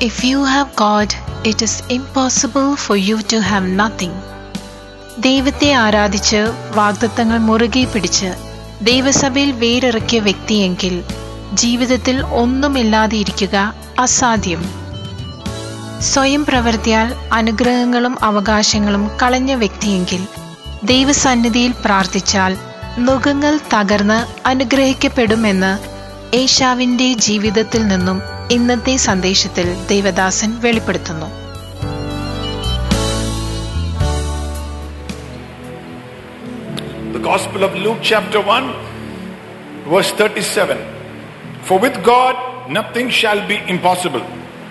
If you have God, it is impossible for you to have nothing. ദൈവത്തെ ആരാധിച്ച് വാഗ്ദത്തങ്ങൾ മുറുകെ പിടിച്ച് ദൈവസഭയിൽ വേരിറക്കിയ വ്യക്തിയെങ്കിൽ ജീവിതത്തിൽ ഒന്നുമില്ലാതെ ഇരിക്കുക അസാധ്യം സ്വയം പ്രവർത്തിയാൽ അനുഗ്രഹങ്ങളും അവകാശങ്ങളും കളഞ്ഞ വ്യക്തിയെങ്കിൽ ദൈവസന്നിധിയിൽ പ്രാർത്ഥിച്ചാൽ നുഖങ്ങൾ തകർന്ന് അനുഗ്രഹിക്കപ്പെടുമെന്ന് ഏഷാവിന്റെ ജീവിതത്തിൽ നിന്നും ഇന്നത്തെ സന്ദേശത്തിൽ ദേവദാസൻ വെളിപ്പെടുത്തുന്നു The Gospel of Luke, chapter 1, verse 37. For with God nothing shall be impossible.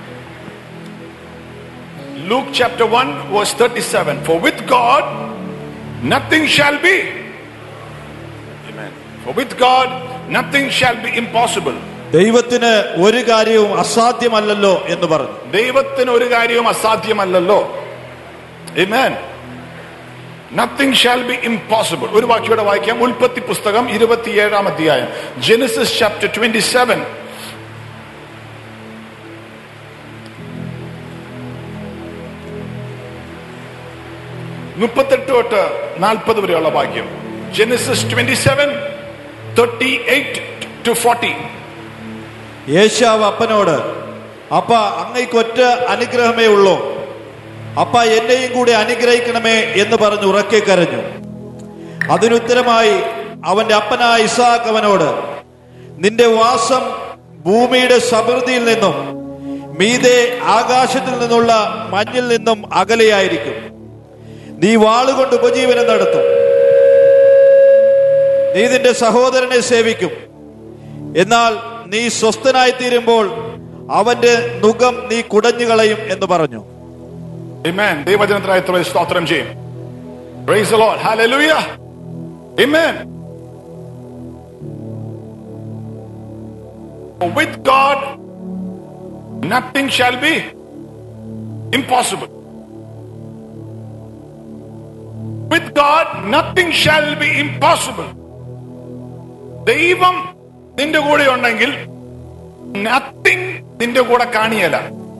Luke chapter 1, verse 37. For with God nothing shall be. Amen. For with God nothing shall be impossible. ദൈവത്തിന് ഒരു കാര്യവും അസാധ്യമല്ലല്ലോ എന്ന് പറഞ്ഞു ദൈവത്തിന് ഒരു കാര്യവും അസാധ്യമല്ലല്ലോ Amen. Nothing shall be impossible ഒരു വാക്യോടെ വായിക്കാം ഉൽപ്പത്തി പുസ്തകം ഇരുപത്തിയേഴാം അധ്യായം ജെനസിസ് ചാപ്റ്റർ ട്വന്റി സെവൻ മുപ്പത്തെട്ട് തൊട്ട് നാൽപ്പത് വരെയുള്ള വാക്യം Genesis twenty seven thirty eight to forty യേശാവ് അപ്പനോട് അപ്പ അങ്ങയ്ക്കൊറ്റ അനുഗ്രഹമേ ഉള്ളൂ അപ്പ എന്നെയും കൂടി അനുഗ്രഹിക്കണമേ എന്ന് പറഞ്ഞ് ഉറക്കെ കരഞ്ഞു അതിനുത്തരമായി അവന്റെ അപ്പനായ ഇസാഖ് അവനോട് നിന്റെ വാസം ഭൂമിയുടെ സമൃദ്ധിയിൽ നിന്നും മീതെ ആകാശത്തിൽ നിന്നുള്ള മഞ്ഞിൽ നിന്നും അകലെയായിരിക്കും നീ വാളുകൊണ്ട് ഉപജീവനം നടത്തും നീ നിന്റെ സഹോദരനെ സേവിക്കും എന്നാൽ നീ സ്വസ്ഥനായി തീരുമ്പോൾ അവന്റെ നുഖം നീ കുടഞ്ഞു കളയും എന്ന് പറഞ്ഞു Amen. ദൈവജനത്തിനായി എത്ര സ്തോത്രം ചെയ്യും Praise the Lord. Hallelujah. Amen. With God, nothing shall be impossible. With God, nothing shall be impossible. ദൈവം നിന്റെ കൂടെ ഉണ്ടെങ്കിൽ നത്തിങ് നിന്റെ കൂടെ കാണിയല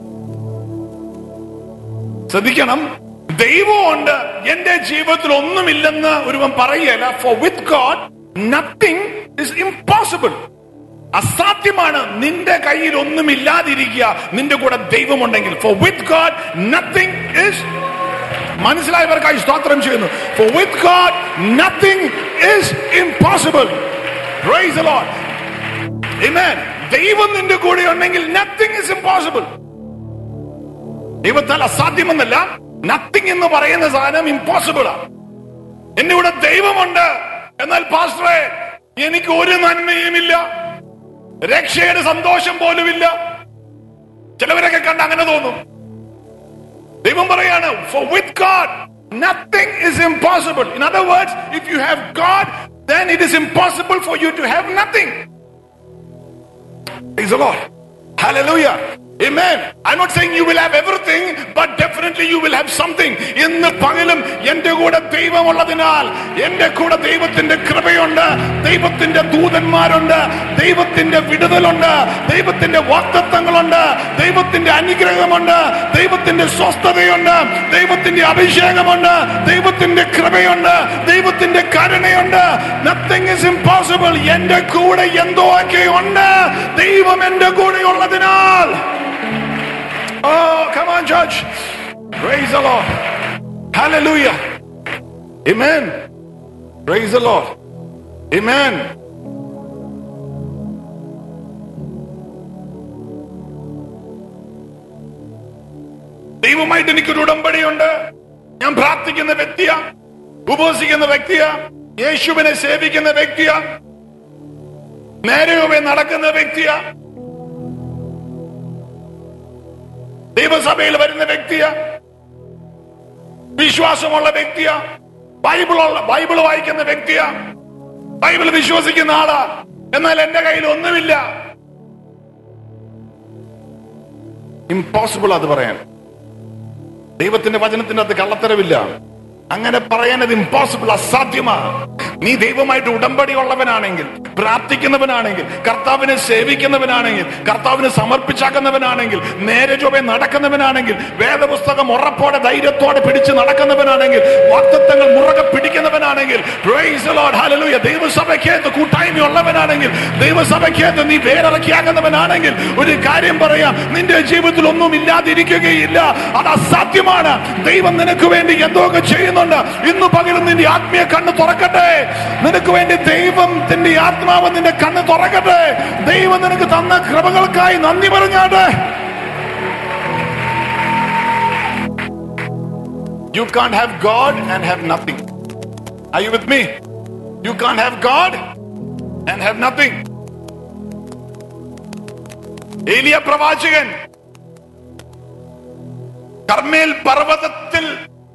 ശ്രദ്ധിക്കണം ദൈവമുണ്ട് എന്റെ ജീവിതത്തിൽ ഒന്നുമില്ലെന്ന് ഒരുവൻ പറയുകയല്ല for with God nothing is impossible അസാധ്യമാണ് നിന്റെ കയ്യിൽ ഒന്നുമില്ലാതിരിക്കുക നിന്റെ കൂടെ ദൈവമുണ്ടെങ്കിൽ for with God nothing is മനസ്സിലായവർക്കായി സ്തോത്രം ചെയ്യുന്നു for with God nothing is impossible praise the Lord ആമേൻ ദൈവം നിന്റെ കൂടെ ഉണ്ടെങ്കിൽ നത്തിങ് ഇസ് ഇംപോസിബിൾ ദൈവത്താൽ അസാധ്യമെന്നല്ല നത്തിങ് എന്ന് പറയുന്ന സാധനം ഇമ്പോസിബിൾ ആണ് എന്റെ കൂടെ ദൈവമുണ്ട് എന്നാൽ പാസ്റ്ററെ എനിക്ക് ഒരു നന്മയുമില്ല രക്ഷയുടെ സന്തോഷം പോലുമില്ല ചിലവരൊക്കെ കണ്ട് അങ്ങനെ തോന്നും ദൈവം പറയാണ് for with God nothing is impossible in other words if you have God then it is impossible for you to have nothing. Praise the Lord. Hallelujah. Amen. I'm not saying you will have everything, but definitely you will have something. ഇന്ന് പകലും എന്റെ കൂടെ ദൈവമുള്ളതിനാൽ എന്റെ കൂടെ ദൈവത്തിന്റെ കൃപയുണ്ട് ദൈവത്തിന്റെ ദൂതന്മാരുണ്ട് ദൈവത്തിന്റെ വിടുതലുണ്ട് ദൈവത്തിന്റെ വാക്തത്വങ്ങളുണ്ട് ദൈവത്തിന്റെ അനുഗ്രഹമുണ്ട് ദൈവത്തിന്റെ സ്വസ്ഥതയുണ്ട് ദൈവത്തിന്റെ അഭിഷേകമുണ്ട് ദൈവത്തിന്റെ കൃപയുണ്ട് ദൈവത്തിന്റെ കരുണയുണ്ട് നത്തിങ് ഇസ് ഇമ്പോസിബിൾ എന്റെ കൂടെ എന്തോ ഒക്കെ ഉണ്ട് ദൈവം എന്റെ കൂടെ ഉള്ളതിനാൽ Oh, come on, church. Praise the Lord. Hallelujah. Amen. Praise the Lord. Amen. ദൈവമായിട്ട് എനിക്കൊരു ഉടമ്പടിയുണ്ട് ഞാൻ പ്രാർത്ഥിക്കുന്ന വ്യക്തിയാ ഉപവസിക്കുന്ന വ്യക്തിയാ യേശുവിനെ സേവിക്കുന്ന വ്യക്തിയാ നേരെയൊവേ നടക്കുന്ന വ്യക്തിയാ ദൈവസഭയിൽ വരുന്ന വ്യക്തിയാ വിശ്വാസമുള്ള വ്യക്തിയാ ബൈബിളുള്ള ബൈബിൾ വായിക്കുന്ന വ്യക്തിയാ ബൈബിൾ വിശ്വസിക്കുന്ന ആളാ എന്നാൽ എന്റെ കയ്യിൽ ഒന്നുമില്ല ഇമ്പോസിബിൾ അത് പറയാൻ ദൈവത്തിന്റെ വചനത്തിന്റെ അത് കള്ളത്തരവില്ല അങ്ങനെ പറയാനത് ഇമ്പോസിബിൾ അസാധ്യമാണ് നീ ദൈവമായിട്ട് ഉടമ്പടി ഉള്ളവനാണെങ്കിൽ പ്രാർത്ഥിക്കുന്നവനാണെങ്കിൽ കർത്താവിനെ സേവിക്കുന്നവനാണെങ്കിൽ കർത്താവിനെ സമർപ്പിച്ചാക്കുന്നവനാണെങ്കിൽ നേരെ ചൊവ്വെ നടക്കുന്നവനാണെങ്കിൽ വേദപുസ്തകം ഉറപ്പോടെ ധൈര്യത്തോടെ പിടിച്ച് നടക്കുന്നവനാണെങ്കിൽ വാക്തത്വങ്ങൾ മുറകെ പിടിക്കുന്നവനാണെങ്കിൽ praise the Lord, hallelujah. ദൈവസഭയ്ക്കകത്ത് കൂട്ടായ്മയുള്ളവനാണെങ്കിൽ ദൈവസഭയ്ക്കകത്ത് നീ വേറിറക്കിയാകുന്നവനാണെങ്കിൽ ഒരു കാര്യം പറയാം നിന്റെ ജീവിതത്തിൽ ഒന്നും ഇല്ലാതിരിക്കുകയില്ല അത് അസാധ്യമാണ് ദൈവം നിനക്ക് വേണ്ടി എന്തൊക്കെ ചെയ്യുന്നുണ്ട് ഇന്ന് പകലും നിന്റെ ആത്മീയ കണ്ണ് തുറക്കട്ടെ നിനക്ക് വേണ്ടി ദൈവത്തിന്റെ ആത്മാവ് നിന്റെ കണ്ണ് തുറക്കട്ടെ ദൈവം നിനക്ക് തന്ന കൃപകൾക്കായി നന്ദി പറഞ്ഞാട്ടെ You can't have God and have nothing. Are you with me? You can't have God and have nothing. ഏലിയ പ്രവാചകൻ കർമ്മേൽ പർവ്വതത്തിൽ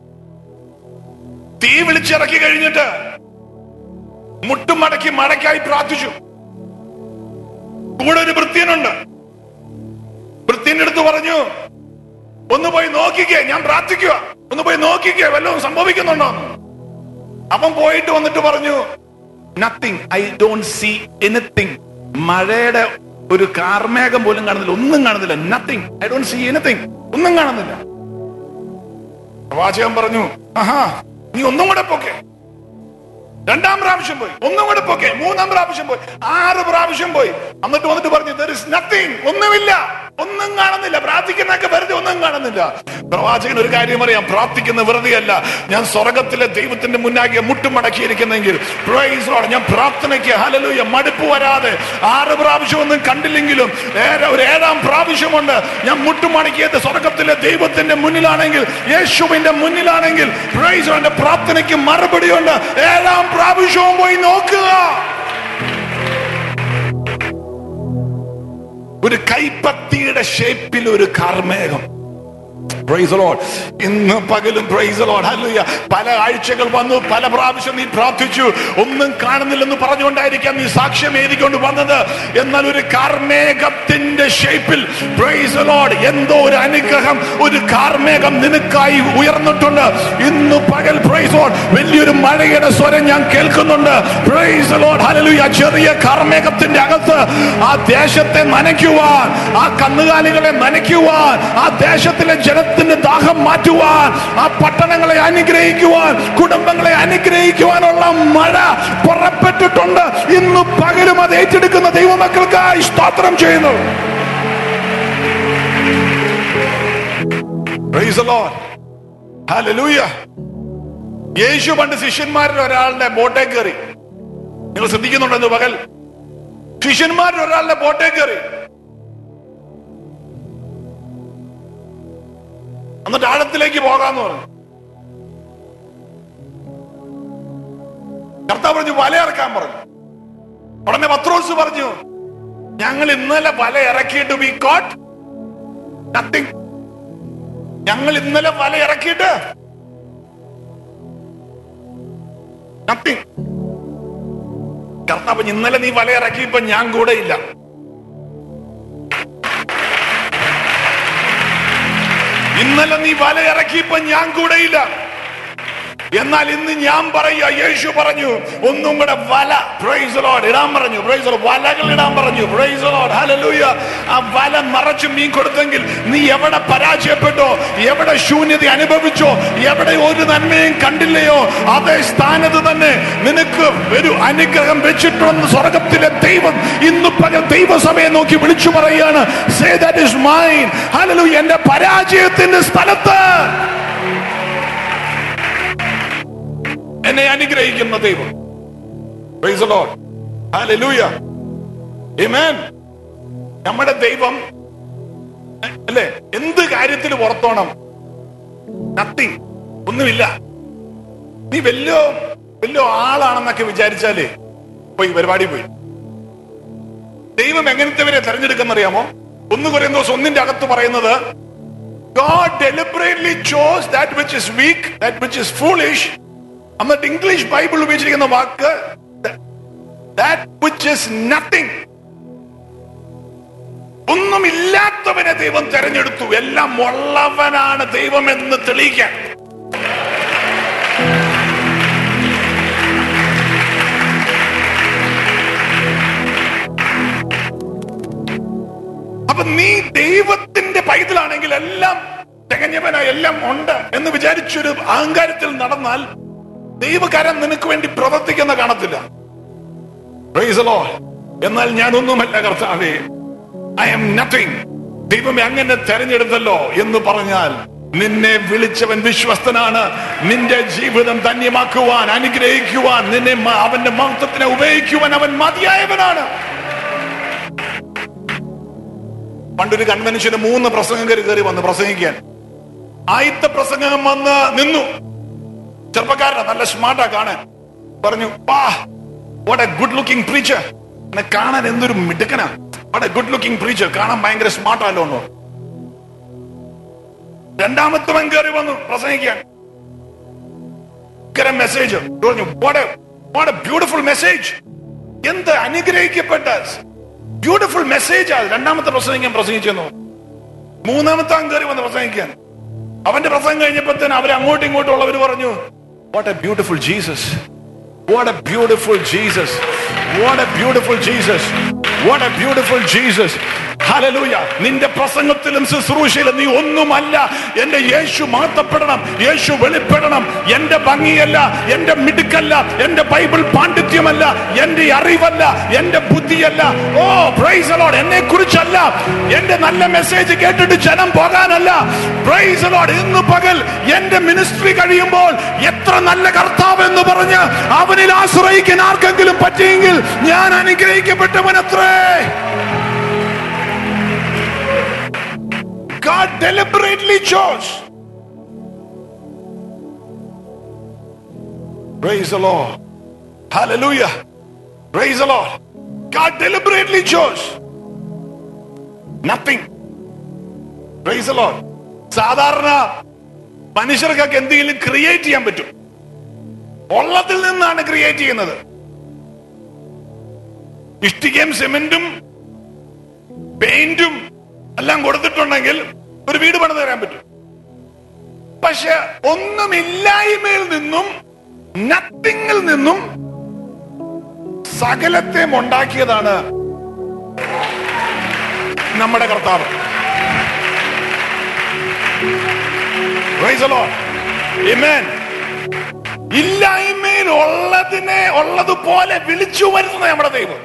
തീ വിളിച്ചിറക്കി കഴിഞ്ഞിട്ട് മുട്ടുമടക്കി മടക്കായി പ്രാർത്ഥിച്ചു കൂടെ ഒരു വൃത്യനുണ്ട് വൃത്യന്റെ അടുത്ത് പറഞ്ഞു ഒന്ന് പോയി നോക്കിക്കേ ഞാൻ പ്രാർത്ഥിക്കുക ഒന്ന് പോയി നോക്കിക്കേ വല്ലതും സംഭവിക്കുന്നുണ്ടോ അവൻ പോയിട്ട് വന്നിട്ട് പറഞ്ഞു nothing I don't see anything മഴയുടെ ഒരു കാർമേഘം പോലും കാണുന്നില്ല ഒന്നും കാണുന്നില്ല nothing I don't see anything ഒന്നും കാണുന്നില്ല പ്രവാചകൻ പറഞ്ഞു ആഹാ നീ ഒന്നും കൂടെ പോക്കെ രണ്ടാം പ്രാവശ്യം പോയി ഒന്നും കൂടെ പോക്കെ മൂന്നാം പ്രാവശ്യം പോയി ആറ് പ്രാവശ്യം പോയി എന്നിട്ട് വന്നിട്ട് പറഞ്ഞു ദർ ഇസ് നത്തിങ് ഒന്നുമില്ല ഒന്നും കാണുന്നില്ല പ്രാർത്ഥിക്കുന്നൊക്കെ വെറുതെ ഒന്നും കാണുന്നില്ല പ്രവാചകൻ ഒരു കാര്യം അറിയാം പ്രാർത്ഥിക്കുന്ന വെറുതെയല്ല ഞാൻ സ്വർഗത്തിലെ ദൈവത്തിന്റെ മുന്നാകെ മുട്ടുമടക്കിയിരിക്കുന്നെങ്കിൽ praise Lord, ഞാൻ പ്രാർത്ഥനയ്ക്ക് ഹലലൂയ മടുപ്പ് വരാതെ ആറ് പ്രാവശ്യം ഒന്നും കണ്ടില്ലെങ്കിലും ഏറെ- ഒരു ഏഴാം പ്രാവശ്യമുണ്ട് ഞാൻ മുട്ടുമടക്കിയത് സ്വർഗത്തിലെ ദൈവത്തിന്റെ മുന്നിലാണെങ്കിൽ യേശുവിന്റെ മുന്നിലാണെങ്കിൽ praise Lord, എന്റെ പ്രാർത്ഥനയ്ക്ക് മറുപടിയുണ്ട് ഏഴാം പ്രാവശ്യവും പോയി നോക്കുക ഒരു കൈപ്പത്തിയുടെ ഷേപ്പിൽ ഒരു കാർമേഘം Praise the Lord. ഇന്ന് പകലും പ്രൈസ് ലോഡ് ഹല്ലേലൂയ പല ആഴ്ചകൾ വന്നു പല പ്രാവശ്യം നീ പ്രാർത്ഥിച്ചു ഒന്നും കാണുന്നില്ലെന്ന് പറഞ്ഞുകൊണ്ടായിരിക്കാം നീ സാക്ഷ്യം എഴുതിക്കൊണ്ട് വന്നത് എന്നാൽ ഒരു കാർമേഘത്തിന്റെ ഷേപ്പിൽ പ്രൈസ് ലോഡ് എന്തോ ഒരു അനുഗ്രഹം ഒരു കാർമേഘം നിനക്കായി ഉയർന്നിട്ടുണ്ട് ഇന്ന് പകൽ പ്രൈസ് ലോഡ് വലിയൊരു മഴയുടെ സ്വരം ഞാൻ കേൾക്കുന്നുണ്ട് പ്രൈസ് ലോഡ് ഹല്ലേലൂയ ചെറിയ കാർമേഘത്തിന്റെ അകത്ത് ആ ദേശത്തെ നനയ്ക്കുവാൻ ആ കന്നുകാലികളെ നനയ്ക്കുവാൻ ആ ദേശത്തിലെ ജനത്തിന്റെ ദാഹം മാറ്റുവാൻ ആ പട്ടണങ്ങളെ അനുഗ്രഹിക്കുവാൻ കുടുംബങ്ങളെ അനുഗ്രഹിക്കുവാനുള്ള മഴ പുറപ്പെട്ടിട്ടുണ്ട് ഇന്ന് പകലും അത് ഏറ്റെടുക്കുന്ന ദൈവമക്കൾക്കായി സ്തോത്രം ചെയ്യുന്നു Praise the Lord. Hallelujah. യേശു പണ്ട് ശിഷ്യന്മാരിൽ ഒരാളുടെ ബോട്ടേ കയറി നിങ്ങൾ ശ്രദ്ധിക്കുന്നുണ്ടെന്ന് പകൽ ശിഷ്യന്മാരിൽ ഒരാളുടെ ബോട്ടേ കയറി എന്നിട്ട് ആഴത്തിലേക്ക് പോകാന്ന് പറഞ്ഞു കർത്താവ് പറഞ്ഞു വല ഇറക്കാൻ പറഞ്ഞു ഉടനെ പത്രോസ് പറഞ്ഞു ഞങ്ങൾ ഇന്നലെ വല ഇറക്കിയിട്ട് വി കോട്ട് നത്തിങ് ഞങ്ങൾ ഇന്നലെ വല ഇറക്കിയിട്ട് നത്തിങ് കർത്താവ് പറഞ്ഞു, ഇന്നലെ നീ വല ഇറക്കിയപ്പോ ഞാൻ കൂടെ ഇല്ല ഇന്നലെ നീ വല ഇറക്കിയപ്പോ ഞാൻ കൂടെയില്ല എന്നാൽ ഇന്ന് ഞാൻ പറയുക യേശു പറഞ്ഞു ഒന്നും കൂടെ വല പ്രൈസ് ലോഡ് ഇടാൻ പറഞ്ഞു പ്രൈസ് വലകൾ ഇടാൻ പറഞ്ഞു പ്രൈസ് ലോഡ് ഹല്ലേലൂയ ആ വല നിറച്ച് മീൻ കൊടുത്തെങ്കിൽ നീ എവിടെ പരാജയപ്പെട്ടോ എവിടെ ശൂന്യത അനുഭവിച്ചോ എവിടെ ഒരു നന്മയും കണ്ടില്ലയോ അതേ സ്ഥാനത്ത് തന്നെ നിനക്ക് ഒരു അനുഗ്രഹം വെച്ചിട്ടുണ്ടെന്ന് സ്വർഗത്തിലെ ദൈവം ഇന്ന് പകൽ ദൈവസഭയെ നോക്കി വിളിച്ചു പറയുകയാണ് സേ ദാറ്റ് ഇസ് മൈൻ ഹല്ലേലൂയ എന്റെ പരാജയത്തിന്റെ സ്ഥലത്ത് എന്നെ അനുഗ്രഹിക്കുന്ന ദൈവം Praise the Lord. Hallelujah. Amen. നമ്മുടെ ദൈവം അല്ലേ എന്ത് കാര്യത്തിൽ പുറത്തോണം നത്തിങ് ഒന്നുമില്ല നീ വലിയ വലിയ ആളാണെന്നൊക്കെ വിചാരിച്ചാലേ പോയി പരിപാടി പോയി ദൈവം എങ്ങനത്തെവരെ തെരഞ്ഞെടുക്കുന്നറിയാമോ ഒന്ന് കുറയുന്ന ദിവസം ഒന്നിന്റെ അകത്ത് പറയുന്നത് God deliberately chose that which is weak, that which is foolish. എന്നിട്ട് ഇംഗ്ലീഷ് ബൈബിൾ ഉപയോഗിച്ചിരിക്കുന്ന വാക്ക് that which is nothing. ഒന്നുമില്ലാത്തവനെ ദൈവം തെരഞ്ഞെടുത്തു എല്ലാം ഉള്ളവനാണ് ദൈവം എന്ന് തെളിയിക്കാൻ എല്ലാം തികഞ്ഞവന എല്ലാം ഉണ്ട് എന്ന് വിചാരിച്ചൊരു അഹങ്കാരത്തിൽ നടന്നാൽ ദൈവകരം നിനക്ക് വേണ്ടി പ്രവർത്തിക്കുന്ന കാണത്തില്ല Praise the Lord. എന്നാൽ ഞാനൊന്നുമല്ല കർത്താവേ ഐ എം നത്തിങ് ദൈവമേ അങ്ങനെ തെരഞ്ഞെടുത്തല്ലോ എന്ന് പറഞ്ഞാൽ നിന്നെ വിളിച്ചവൻ വിശ്വസ്തനാണ് നിന്റെ ജീവിതം ധന്യമാക്കുവാൻ അനുഗ്രഹിക്കുവാൻ നിന്നെ മ- അവന്റെ മഹത്വത്തിനെ ഉപയോഗിക്കുവാൻ അവൻ മതിയായവനാണ് പണ്ടൊരു കൺവെൻഷന് മൂന്ന് പ്രസംഗകർ കയറി വന്ന് പ്രസംഗിക്കാൻ ആദ്യത്തെ പ്രസംഗം വന്ന് നിന്നു ചെറുപ്പക്കാരനാ നല്ല സ്മാർട്ടാ കാണാൻ പറഞ്ഞു വാ what a good looking preacher എന്നെ കാണാൻ എന്തൊരു മിടുക്കനാ what a good looking preacher കാണാൻ ഭയങ്കര സ്മാർട്ടാലോ എന്നോ രണ്ടാമത്തവൻ കയറി വന്നു പ്രസംഗിക്കാൻ മെസ്സേജ് പറഞ്ഞു what what a beautiful message എന്ത് അനുഗ്രഹിക്കപ്പെട്ട ബ്യൂട്ടിഫുൾ മെസ്സേജ് ആ രണ്ടാമത്തെ പ്രസംഗിക്കാൻ പ്രസംഗിച്ചെന്നു മൂന്നാമത്തെ അവൻ കയറി വന്ന് പ്രസംഗിക്കാൻ അവന്റെ പ്രസംഗം കഴിഞ്ഞപ്പോഴത്തേന് അവർ അങ്ങോട്ടും ഇങ്ങോട്ടും ഉള്ളവർ പറഞ്ഞു what a beautiful Jesus what a beautiful Jesus what a beautiful Jesus what a beautiful Jesus ഹലലൂയ നിന്റെ പ്രസംഗത്തിലും ശുശ്രൂഷയിലും നീ ഒന്നുമല്ല എന്റെ യേശു മാത്തപ്പെടണം യേശു വെളിപ്പെടണം എന്റെ ഭംഗിയല്ല എന്റെ മിടുക്കല്ല എന്റെ ബൈബിൾ പാണ്ഡിത്യമല്ല എന്റെ അറിവല്ല എന്റെ ബുദ്ധിയല്ല ഓ പ്രൈസ് അലോഡ് എന്നെ കുറിച്ചല്ല എന്റെ നല്ല മെസ്സേജ് കേട്ടിട്ട് ജനം പോകാനല്ല പ്രൈസ് അലോഡ് ഇന്ന് പകൽ എന്റെ മിനിസ്ട്രി കഴിയുമ്പോൾ എത്ര നല്ല കർത്താവ് എന്ന് പറഞ്ഞ് അവനിൽ ആശ്രയിക്കാൻ ആർക്കെങ്കിലും പറ്റിയെങ്കിൽ ഞാൻ അനുഗ്രഹിക്കപ്പെട്ടവൻ അത്രേ God deliberately chose. Praise the Lord. Hallelujah. Praise the Lord. God deliberately chose. Nothing. Praise the Lord. സാധാരണ മനുഷ്യർക്കൊക്കെ എന്തെങ്കിലും ക്രിയേറ്റ് ചെയ്യാൻ പറ്റും ഉള്ളതിൽ നിന്നാണ് ക്രിയേറ്റ് ചെയ്യുന്നത് ഇഷ്ടികയും സിമെന്റും പെയിന്റും എല്ലാം കൊടുത്തിട്ടുണ്ടെങ്കിൽ ഒരു വീട് പണിത് തരാൻ പറ്റും പക്ഷെ ഒന്നുമില്ലായ്മയിൽ നിന്നും നത്തിങ്ങിൽ നിന്നും സകലത്തെ ഉണ്ടാക്കിയതാണ് നമ്മുടെ കർത്താവ് Praise the Lord. Amen. ഇല്ലായ്മയിൽ ഉള്ളതിനെ ഉള്ളതുപോലെ വിളിച്ചു വരുത്തുന്ന നമ്മുടെ ദൈവം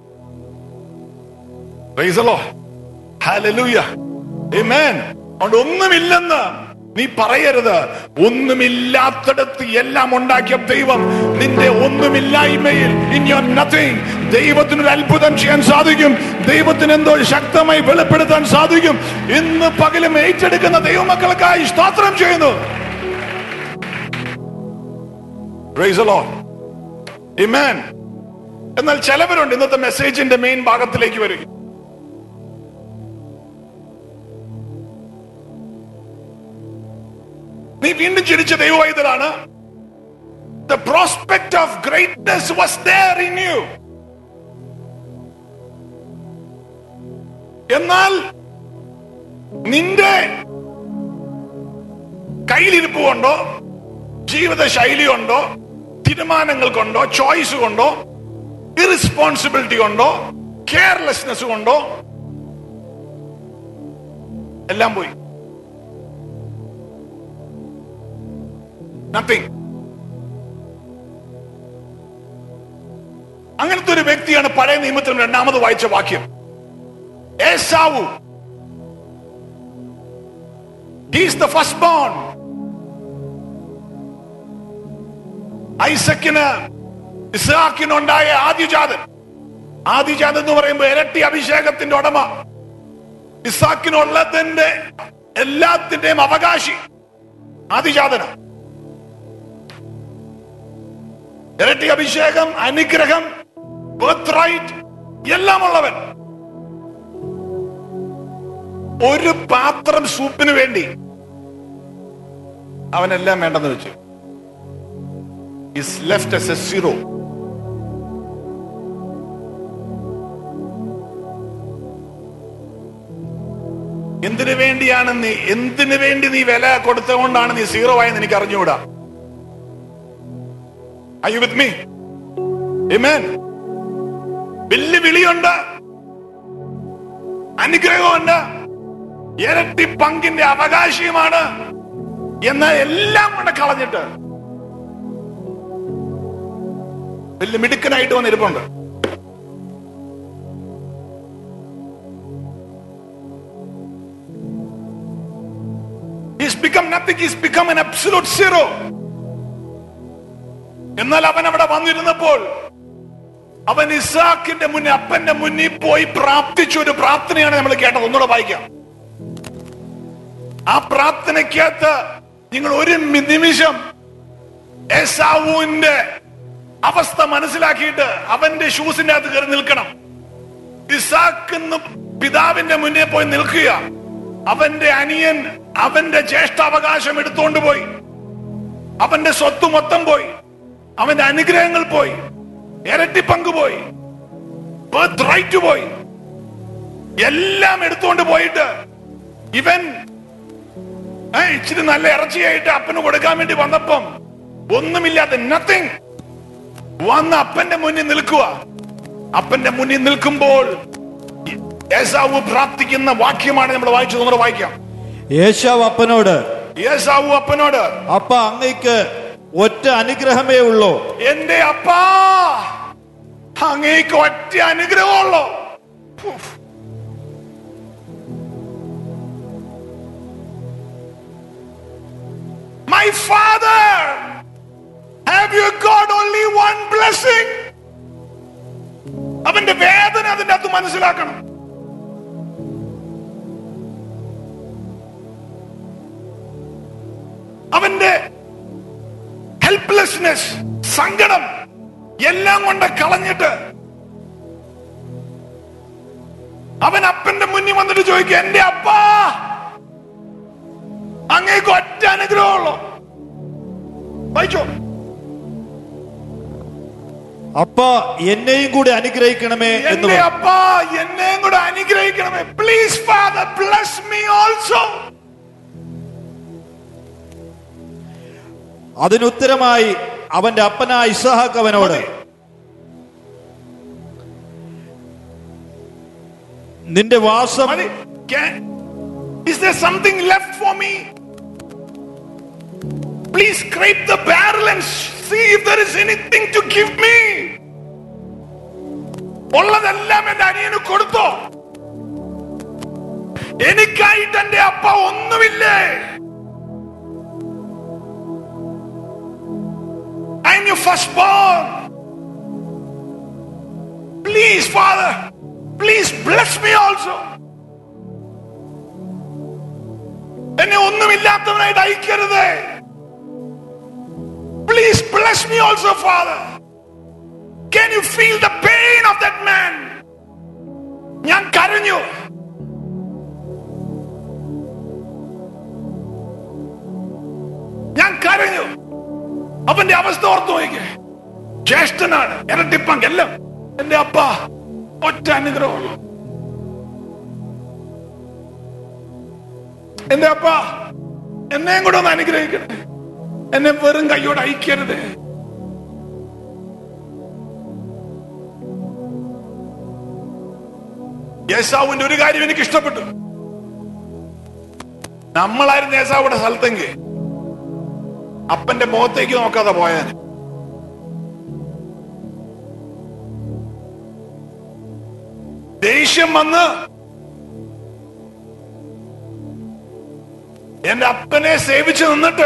Praise the Lord. Hallelujah. Amen. അതുകൊണ്ട് ഒന്നുമില്ലെന്ന് നീ പറയരുത് ഒന്നുമില്ലാത്തിടത്ത് എല്ലാം ഉണ്ടാക്കിയ ദൈവം നിന്റെ ഒന്നുമില്ലായ്മയിൽ ഇൻ യുവർ നത്തിങ് ദൈവത്തിനൊരു അത്ഭുതം ചെയ്യാൻ സാധിക്കും ദൈവത്തിന് എന്തോ ശക്തമായി വെളിപ്പെടുത്താൻ സാധിക്കും ഇന്ന് പകലും ഏറ്റെടുക്കുന്ന ദൈവമക്കൾക്കായി സ്തോത്രം ചെയ്യുന്നു Praise the Lord. Amen. എന്നാൽ ചിലവരുണ്ട് ഇന്നത്തെ മെസ്സേജിന്റെ മെയിൻ ഭാഗത്തിലേക്ക് വരിക നീ വീണ്ടും ജനിച്ച ദൈവവൈതലാണ് the prospect of greatness was there in you എന്നാൽ നിന്റെ കയ്യിലിരിപ്പ് കൊണ്ടോ ജീവിത ശൈലി കൊണ്ടോ തീരുമാനങ്ങൾ കൊണ്ടോ ചോയ്സ് കൊണ്ടോ ഇറസ്പോൺസിബിലിറ്റി കൊണ്ടോ കെയർലെസ്നെസ് കൊണ്ടോ എല്ലാം പോയി നത്തിങ് അങ്ങനത്തെ ഒരു വ്യക്തിയാണ് പഴയ നിയമത്തിൽ രണ്ടാമത് വായിച്ച വാക്യം ഏസാവു ഹീസ് ദ ഫസ്റ്റ് ബോൺ ഐസക്കിന് ഇസ്ഹാക്കിനുണ്ടായ ആദ്യജാതൻ ആദ്യജാതൻ എന്ന് പറയുമ്പോൾ ഇരട്ടി അഭിഷേകത്തിന്റെ ഉടമ ഇസാക്കിനുള്ളതിന്റെ എല്ലാത്തിന്റെയും അവകാശി ആദിജാതന ഇരട്ടി അഭിഷേകം അനുഗ്രഹം ബർത്ത് റൈറ്റ് എല്ലാം ഉള്ളവൻ ഒരു പാത്രം സൂപ്പിന് വേണ്ടി അവനെല്ലാം വേണ്ടെന്ന് വെച്ചു is left as a zero എന്തിനു വേണ്ടിയാണ് നീ എന്തിനു വേണ്ടി നീ വില കൊടുത്തുകൊണ്ടാണ് നീ സീറോ ആയെന്ന് എനിക്ക് അറിഞ്ഞുകൂടാ Are you with me? Amen. വലിയ വിളിയുണ്ട് അനുഗ്രഹമുണ്ട് ഇരട്ടി പങ്കിന്റെ അവകാശിയുമാണ് എന്ന് എല്ലാം കൊണ്ട് കളഞ്ഞിട്ട് വലിയ മിടുക്കനായിട്ട് വന്നിരിപ്പുണ്ട് He's become nothing. He's become an absolute zero. എന്നാൽ അവൻ അവിടെ വന്നിരുന്നപ്പോൾ അവൻ ഇസാക്കിന്റെ മുന്നേ അപ്പന്റെ മുന്നിൽ പോയി പ്രാർത്ഥിച്ച ഒരു പ്രാർത്ഥനയാണ് നമ്മൾ കേട്ടത് ഒന്നുകൂടെ വായിക്കാം ആ പ്രാർത്ഥനയ്ക്കകത്ത് നിങ്ങൾ ഒരു മി- നിമിഷം എസാവുവിന്റെ അവസ്ഥ മനസ്സിലാക്കിയിട്ട് അവന്റെ ഷൂസിന്റെ അകത്ത് കയറി നിൽക്കണം ഇസാക്ക് എന്ന് പിതാവിന്റെ മുന്നേ പോയി നിൽക്കുക അവന്റെ അനിയൻ അവന്റെ ജ്യേഷ്ഠാവകാശം എടുത്തോണ്ട് പോയി അവന്റെ സ്വത്ത് മൊത്തം പോയി അവന്റെ അനുഗ്രഹങ്ങൾ പോയി ഇരട്ടി പങ്ക് പോയി ബർത്ത് റൈറ്റ് പോയി എല്ലാം എടുത്തുകൊണ്ട് പോയിട്ട് ഇവൻ ഏ, ഇച്ചിരി നല്ല ഇറച്ചിയായിട്ട് അപ്പന് കൊടുക്കാൻ വേണ്ടി വന്നപ്പം ഒന്നുമില്ലാത്ത നത്തിങ് വന്ന് അപ്പന്റെ മുന്നിൽ നിൽക്കുക അപ്പന്റെ മുന്നിൽ നിൽക്കുമ്പോൾ ഏസാവ് പ്രാർത്ഥിക്കുന്ന വാക്യമാണ് നമ്മൾ വായിച്ചത് നമ്മൾ വായിക്കാം യേശാവ് അപ്പനോട് ഏസാവു അപ്പനോട് അപ്പ അങ്ങയ്ക്ക് ഒറ്റ അനുഗ്രഹമേ ഉള്ളൂ എന്റെ അപ്പാ അങ്ങേക്ക് ഒറ്റ അനുഗ്രഹമുള്ളോ my father have you got only one blessing അവന്റെ വേദന അതിന്റെ അകത്ത് മനസ്സിലാക്കണം അവന്റെ ഹെൽപ്ലെസ്നെസ് സങ്കടം എല്ലാം കൊണ്ട് കളഞ്ഞിട്ട് അവൻ അപ്പന്റെ മുന്നിൽ വന്നിട്ട് ചോദിക്കുക എന്റെ അപ്പാ അങ്ങേക്ക് ഒറ്റ അനുഗ്രഹമുള്ളൂ വായിച്ചോ അപ്പ എന്നെയും കൂടി അനുഗ്രഹിക്കണമേ എന്ന് എന്റെ പറഞ്ഞു. അപ്പാ എന്നെയും കൂടെ അനുഗ്രഹിക്കണമേ please father bless me also അതിനുത്തരമായി അവന്റെ അപ്പനായ ഇസഹാക്ക് അവനോട് നിന്റെ വാസം മതി is there something left for me please scrape the barrel and see if there is anything to give me ഉള്ളതെല്ലാം എന്റെ അനിയന് കൊടുത്തോ എനിക്കായിട്ട് എന്റെ അപ്പ ഒന്നുമില്ലേ I am you first born please father please bless me also എന്നെ ഒന്നുമില്ലാത്തവനായിട്ട് അയക്കരുത് please bless me also father Can you feel the pain of that man? ഞാൻ കരഞ്ഞു ഞാൻ കരഞ്ഞു അവന്റെ അവസ്ഥ ഓർത്തു നോക്കിക്കേ ജ്യേഷ്ഠനാണ് ഇരട്ടിപ്പങ്ക് എല്ലാം എന്റെ അപ്പ ഒറ്റ അനുഗ്രഹമുള്ളൂ എന്റെ അപ്പ എന്നെയും കൂടെ ഒന്ന് അനുഗ്രഹിക്കണേ എന്നെ വെറും കൈയോട് അയക്കരുത് യേശാവിന്റെ ഒരു കാര്യം എനിക്ക് ഇഷ്ടപ്പെട്ടു നമ്മളായിരുന്നു യേശാവിടെ സ്ഥലത്തെങ്കിൽ അപ്പന്റെ മുഖത്തേക്ക് നോക്കാതെ പോയാൻ ദേഷ്യം വന്ന് എന്റെ അപ്പനെ സേവിച്ച് നിന്നിട്ട്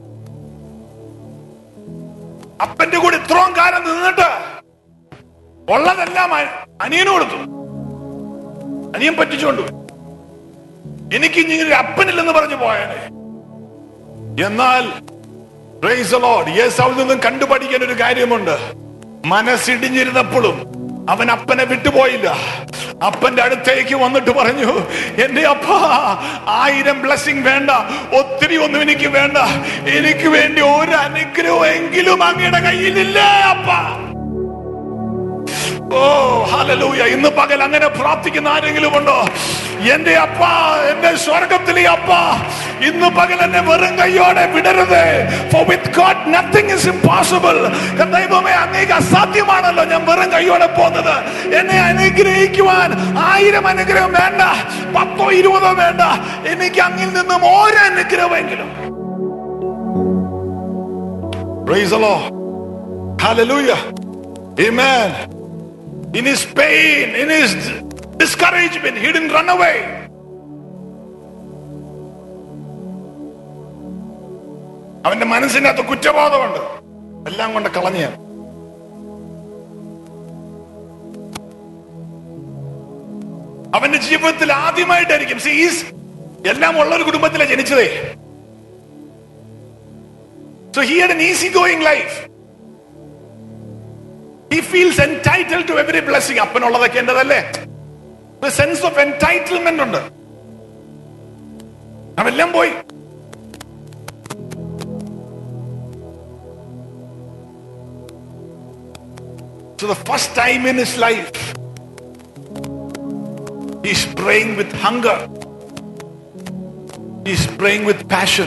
അപ്പന്റെ കൂടെ ഇത്രയും കാലം നിന്നിട്ട് ഉള്ളതെല്ലാം അ- അനിയന് കൊടുത്തു അനിയൻ പറ്റിച്ചുകൊണ്ടു എനിക്ക് ഇനി ഒരു അപ്പനില്ലെന്ന് പറഞ്ഞു പോയാനെ എന്നാൽ praise the Lord, യേശാവിൽ നിന്നും കണ്ടുപഠിക്കാൻ ഒരു കാര്യമുണ്ട് മനസ്സിടിഞ്ഞിരുന്നപ്പോഴും അവൻ അപ്പനെ വിട്ടുപോയില്ല അപ്പന്റെ അടുത്തേക്ക് വന്നിട്ട് പറഞ്ഞു എന്റെ അപ്പ ആയിരം ബ്ലെസ്സിങ് വേണ്ട ഒത്തിരി ഒന്നും എനിക്ക് വേണ്ട എനിക്ക് വേണ്ടി ഒരു അനുഗ്രഹം എങ്കിലും അങ്ങയുടെ കയ്യിലില്ലേ അപ്പ ഓ ഹല ഹല്ലേലൂയ ഇന്ന് പകൽ അങ്ങനെ പ്രാർത്ഥിക്കുന്ന ആരെങ്കിലും ഉണ്ടോ എന്റെ അപ്പ എന്റെ സ്വർഗത്തിലെ അപ്പ ഇന്ന് പകൽ എന്നെ വെറും കൈയോടെ വിടരുത് for with God nothing is impossible ദൈവമേ അങ്ങേക്ക് അസാധ്യമാണല്ലോ ഞാൻ വെറും കൈയോടെ പോകുന്നത് എന്നെ അനുഗ്രഹിക്കുവാൻ ആയിരം അനുഗ്രഹം വേണ്ട പത്തോ ഇരുപതോ വേണ്ട എനിക്ക് അങ്ങിൽ നിന്നും ഓരോ അനുഗ്രഹമെങ്കിലും Praise the Lord. Hallelujah. Amen. In his pain, in his discouragement, he didn't run away. അവന്റെ മനസ്സിനകത്ത് കുറ്റബോധമുണ്ട് എല്ലാം കൊണ്ട് കളഞ്ഞ അവന്റെ ജീവിതത്തിൽ ആദ്യമായിട്ടായിരിക്കും സീസ് എല്ലാം ഉള്ള ഒരു കുടുംബത്തിലാണ് ജനിച്ചതേ so he had an easy going life he feels entitled to every blessing അപ്പനുള്ളതൊക്കെ എന്റേതല്ലേ സെൻസ് ഓഫ് എൻടൈറ്റിൽമെന്റ് ഉണ്ട് അതെല്ലാം പോയി So the first time in his life, he's praying with hunger. He's praying with passion.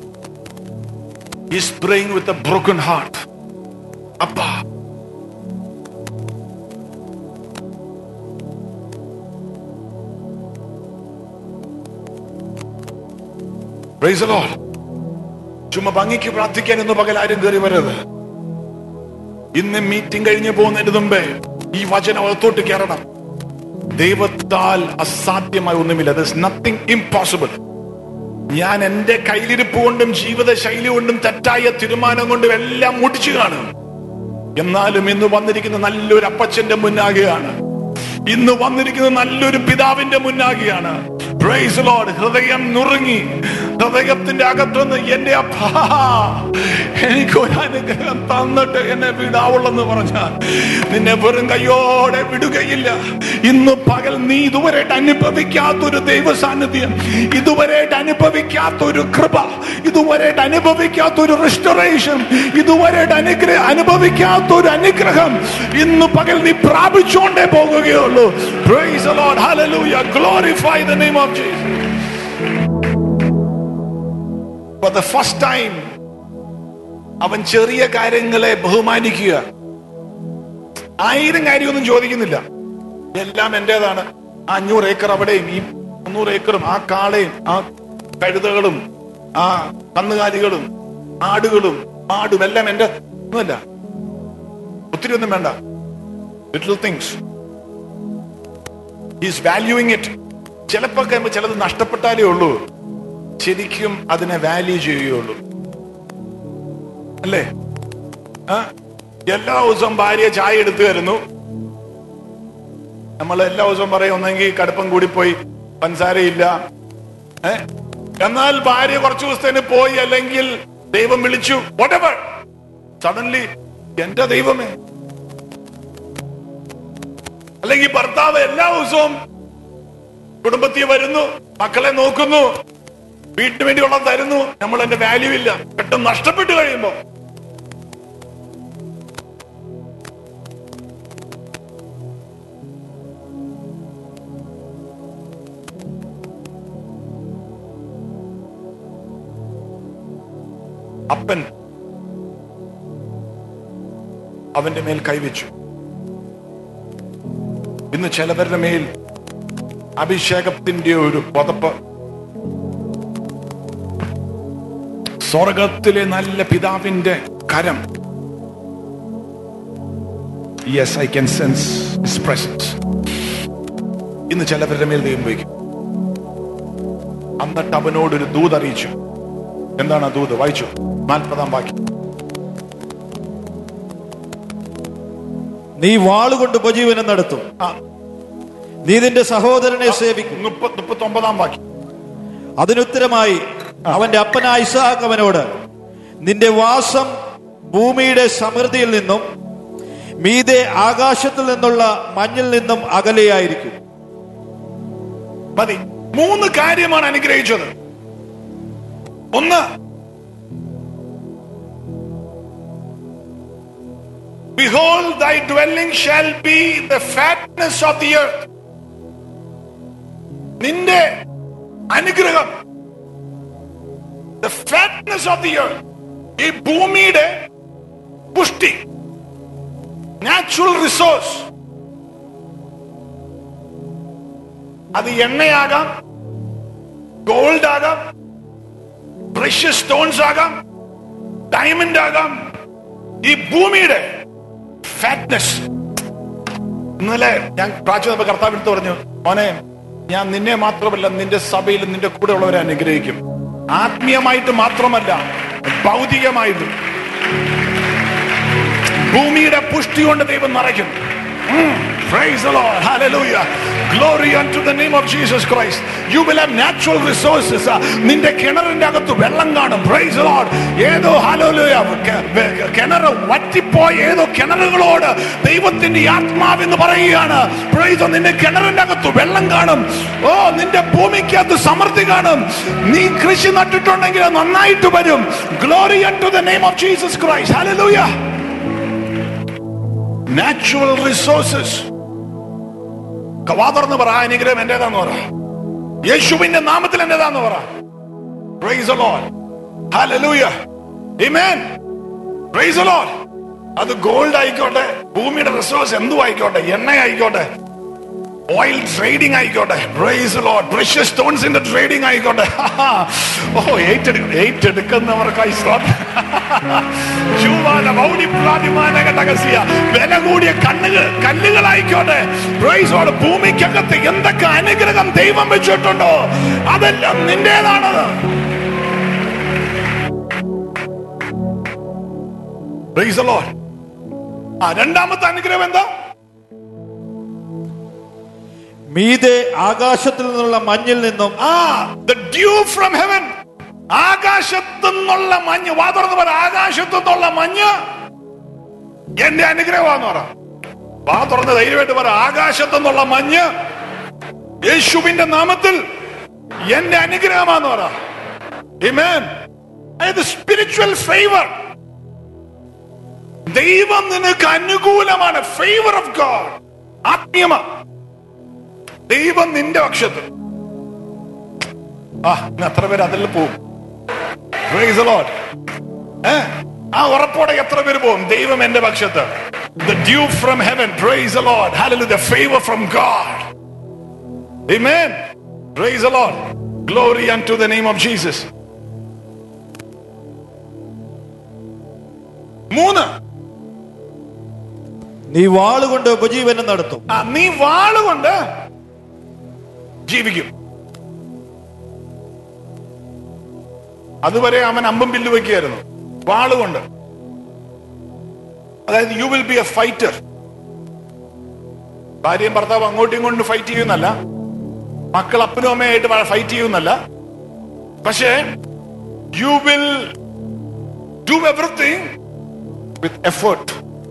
He's praying with a broken heart. Abba. Praise the Lord. ചുമ്മാ ഭംഗിക്ക് പ്രാർത്ഥിക്കാൻ ഇന്ന് പകൽ ആരും കയറി വരരുത് ഇന്ന് മീറ്റിംഗ് കഴിഞ്ഞ് പോകുന്നതിന് മുമ്പേ ഈ വചനം അകത്തോട്ട് കയറണം ദൈവത്താൽ അസാധ്യമായ ഒന്നുമില്ല നത്തിങ് ഇംപോസിബിൾ ഞാൻ എന്റെ കയ്യിലിരിപ്പ് കൊണ്ടും ജീവിത ശൈലി കൊണ്ടും തെറ്റായ തീരുമാനം കൊണ്ടും എല്ലാം മുടിച്ചു കാണും എന്നാലും ഇന്ന് വന്നിരിക്കുന്ന നല്ലൊരു അപ്പച്ചന്റെ മുന്നാകെയാണ് ഇന്ന് വന്നിരിക്കുന്ന നല്ലൊരു പിതാവിന്റെ മുന്നാകെയാണ് Praise the Lord. ഹൃദയം നുറുങ്ങി ഹൃദയത്തിന്റെ അകത്തുനിന്ന് എന്റെ അപ്പാ എനിക്ക് ഒരു അനുഗ്രഹം തന്നിട്ട് എന്നെ വിടാവുള്ളെന്ന് പറഞ്ഞാൽ നിന്നെ വെറും കയ്യോടെ വിടുകയില്ല ഇന്ന് പകൽ നീ ഇതുവരെയായിട്ട് അനുഭവിക്കാത്തൊരു ദൈവ സാന്നിധ്യം ഇതുവരെയായിട്ട് അനുഭവിക്കാത്തൊരു കൃപ ഇതുവരെയായിട്ട് അനുഭവിക്കാത്തൊരു റെസ്റ്റോറേഷൻ ഇതുവരെയായിട്ട് അനുഗ്രഹ അനുഭവിക്കാത്തൊരു അനുഗ്രഹം ഇന്ന് പകൽ നീ പ്രാപിച്ചുകൊണ്ടേ പോകുകയുള്ളൂ Praise the Lord. Hallelujah. Glorify the name of Jesus. For the first time അവൻ ചെറിയ കാര്യങ്ങളെ ബഹുമാനിക്കുക ആയിരം കാര്യമൊന്നും ചോദിക്കുന്നില്ല എല്ലാം എന്റേതാണ് ആ അഞ്ഞൂറ് ഏക്കർ അവിടെയും ഈ മുന്നൂറ് ഏക്കറും ആ കാളയും ആ കഴുതകളും ആ കന്നുകാലികളും ആടുകളും ആടും എല്ലാം എന്റെ ഒന്നുമല്ല ഒത്തിരി ഒന്നും വേണ്ട little things is valuing it ചിലപ്പോ കഴിയുമ്പോ ചിലത് നഷ്ടപ്പെട്ടാലേ ഉള്ളൂ ശരിക്കും അതിനെ വാല്യൂ ചെയ്യുകയുള്ളൂ അല്ലേ ആ എല്ലാ ദിവസവും ഭാര്യ ചായ എടുത്തു തരുന്നു നമ്മൾ എല്ലാ ദിവസവും പറയും ഒന്നെങ്കിൽ കടുപ്പം കൂടിപ്പോയി പഞ്ചസാരയില്ല ഏ എന്നാൽ ഭാര്യ കുറച്ചു ദിവസത്തേന് പോയി അല്ലെങ്കിൽ ദൈവം വിളിച്ചു whatever സഡൻലി എന്റെ ദൈവമേ അല്ലെങ്കിൽ ഭർത്താവ് എല്ലാ ദിവസവും കുടുംബത്തിൽ വരുന്നു മക്കളെ നോക്കുന്നു വീട്ടിന് വേണ്ടിയുള്ളത് തരുന്നു നമ്മൾ എന്റെ വാല്യൂ ഇല്ല പെട്ടെന്ന് നഷ്ടപ്പെട്ടു കഴിയുമ്പോ അപ്പൻ അവന്റെ മേൽ കൈവച്ചു ഇന്ന് ചിലവരുടെ മേൽ അഭിഷേകത്തിന്റെ ഒരു പുതപ്പ് സ്വർഗത്തിലെ നല്ല പിതാവിന്റെ കരം yes I can sense his presence ഇന്ന് ചിലവരുടെ മേൽ ദൈവം വയ്ക്കും എന്നിട്ട് അവനോടൊരു ദൂത് അറിയിച്ചു എന്താണ് ആ ദൂത് വായിച്ചു നാൽപ്പതാം വാക്യം നീ വാളുകൊണ്ട് ഉപജീവനം നടത്തും ആ നീ നിന്റെ സഹോദരനെ സേവിക്കും മുപ്പത്തി മുപ്പത്തി ഒമ്പതാം വാക്യം അതിനുത്തരമായി അവന്റെ അപ്പനായ ഇസാഖ് അവനോട് നിന്റെ വാസം ഭൂമിയുടെ സമൃദ്ധിയിൽ നിന്നും മീതെ ആകാശത്തിൽ നിന്നുള്ള മഞ്ഞിൽ നിന്നും അകലെയായിരിക്കും മതി മൂന്ന് കാര്യമാണ് അനുഗ്രഹിച്ചത് ഒന്ന് Behold, thy dwelling shall be the fatness of the earth. നിന്റെ അനുഗ്രഹം the fatness of the earth ഈ ഭൂമിയുടെ പുഷ്ടി നാച്ചുറൽ റിസോഴ്സ് അത് എണ്ണയാകാം ഗോൾഡ് ആകാം പ്രഷ്യസ് സ്റ്റോൺസ് ആകാം ഡയമണ്ട് ആകാം ഈ ഭൂമിയുടെ ഫാറ്റ്നസ് ഇന്നലെ ഞാൻ പ്രാചീന കർത്താവ് എടുത്ത് പറഞ്ഞു മോനെ ഞാൻ നിന്നെ മാത്രമല്ല നിന്റെ സഭയിൽ നിന്റെ കൂടെ ഉള്ളവരെ അനുഗ്രഹിക്കും ആത്മീയമായിട്ട് മാത്രമല്ല ഭൗതികമായിട്ടും ഭൂമിയുടെ പുഷ്ടി കൊണ്ട് ദൈവം നിറയ്ക്കും Mm. Praise the Lord. Hallelujah. Glory unto the name of Jesus Christ. You will have natural resources. Uh, നിന്റെ കിണറിന്റെ അകത്ത് വെള്ളം കാണും പ്രൈസ് ലോഡ് ഏതോ ഹലോലൂയ കിണർ വറ്റിപ്പോയ ഏതോ കിണറുകളോട് ദൈവത്തിന്റെ ഈ ആത്മാവെന്ന് പറയുകയാണ് പ്രൈസ് നിന്റെ കിണറിന്റെ അകത്ത് വെള്ളം കാണും ഓ നിന്റെ ഭൂമിക്കകത്ത് സമൃദ്ധി കാണും നീ കൃഷി നട്ടിട്ടുണ്ടെങ്കിൽ അത് നന്നായിട്ട് വരും glory to the name of Jesus Christ ഹല്ലേലൂയ നാച്ചുറൽ റിസോഴ്സസ് കവാതർന്ന് പറ ആ അനുഗ്രഹം എന്റേതാന്ന് പറ യേശുവിന്റെ നാമത്തിൽ എന്റേതാന്ന് പറ Praise the Lord. Hallelujah. Amen. Praise the Lord. അത് ഗോൾഡ് ആയിക്കോട്ടെ ഭൂമിയുടെ റിസോഴ്സ് എന്തു ആയിക്കോട്ടെ എണ്ണ ആയിക്കോട്ടെ ഓയിൽ ട്രേഡിംഗ് ആയിക്കോട്ടെ പ്രൈസ് ലോഡ് പ്രഷ്യസ് സ്റ്റോൺസിന്റെ ട്രേഡിംഗ് ആയിക്കോട്ടെ ഓ ഏറ്റെടുക്കും ഏറ്റെടുക്കുന്നവർക്കായി സ്തോത്രം. ചുവന്ന മൗഢ്യപ്രാതിമാനകടകസിയ. വില കൂടിയ കണ്ണുകൾ കല്ലുകളായിക്കോട്ടെ പ്രൈസ് ലോഡ് ഭൂമിക്കകത്ത് എന്തൊക്കെ അനുഗ്രഹം ദൈവം വെച്ചിട്ടുണ്ടോ അതെല്ലാം നിന്റേതാണത് പ്രൈസ് ലോഡ് ആ രണ്ടാമത്തെ അനുഗ്രഹം എന്താ മീതെ ആകാശത്തിൽ നിന്നുള്ള മഞ്ഞിൽ നിന്നും ആ ദ ഡ്യൂ ഫ്രം ഹെവൻ ആകാശത്തു നിന്നുള്ള മഞ്ഞ് വാ തുറന്ന് പറ ആകാശത്തു നിന്നുള്ള മഞ്ഞ് എന്റെ അനുഗ്രഹമാന്ന് പറ വാ തുറന്ന് ധൈര്യമായിട്ട് പറ ആകാശത്തു നിന്നുള്ള മഞ്ഞ് യേശുവിന്റെ നാമത്തിൽ എന്റെ അനുഗ്രഹമാന്ന് പറ Amen. അതായത് സ്പിരിച്വൽ ഫേവർ ദൈവം നിനക്ക് അനുകൂലമാണ് ഫേവർ ഓഫ് ഗോഡ് ആത്മീയമാണ് ദൈവം നിന്റെ പക്ഷത്ത് ആ ഇന്ന് എത്ര പേര് അതിൽ പോവും Praise the Lord. ഏ? ആ ഉറപ്പോടെ എത്ര പേര് പോകും ദൈവം എന്റെ പക്ഷത്ത് The dew from heaven, praise the Lord. Hallelujah, the favor from God. Amen. Praise the Lord. Glory unto the name of Jesus. മൂന്ന് നീ വാളുകൊണ്ട് ഉപജീവനം നടത്തും ആ, നീ വാളുകൊണ്ട് ജീവിക്കും അതുവരെ അവൻ അമ്പും ബില്ല് വെക്കുകയായിരുന്നു വാളുകൊണ്ട് അതായത് you will be a fighter ഭാര്യയും ഭർത്താവ് അങ്ങോട്ടും ഇങ്ങോട്ടും ഫൈറ്റ് ചെയ്യുന്നല്ല മക്കൾ അപ്പനും അമ്മയായിട്ട് ഫൈറ്റ് ചെയ്യുന്നല്ല പക്ഷേ you will do everything with effort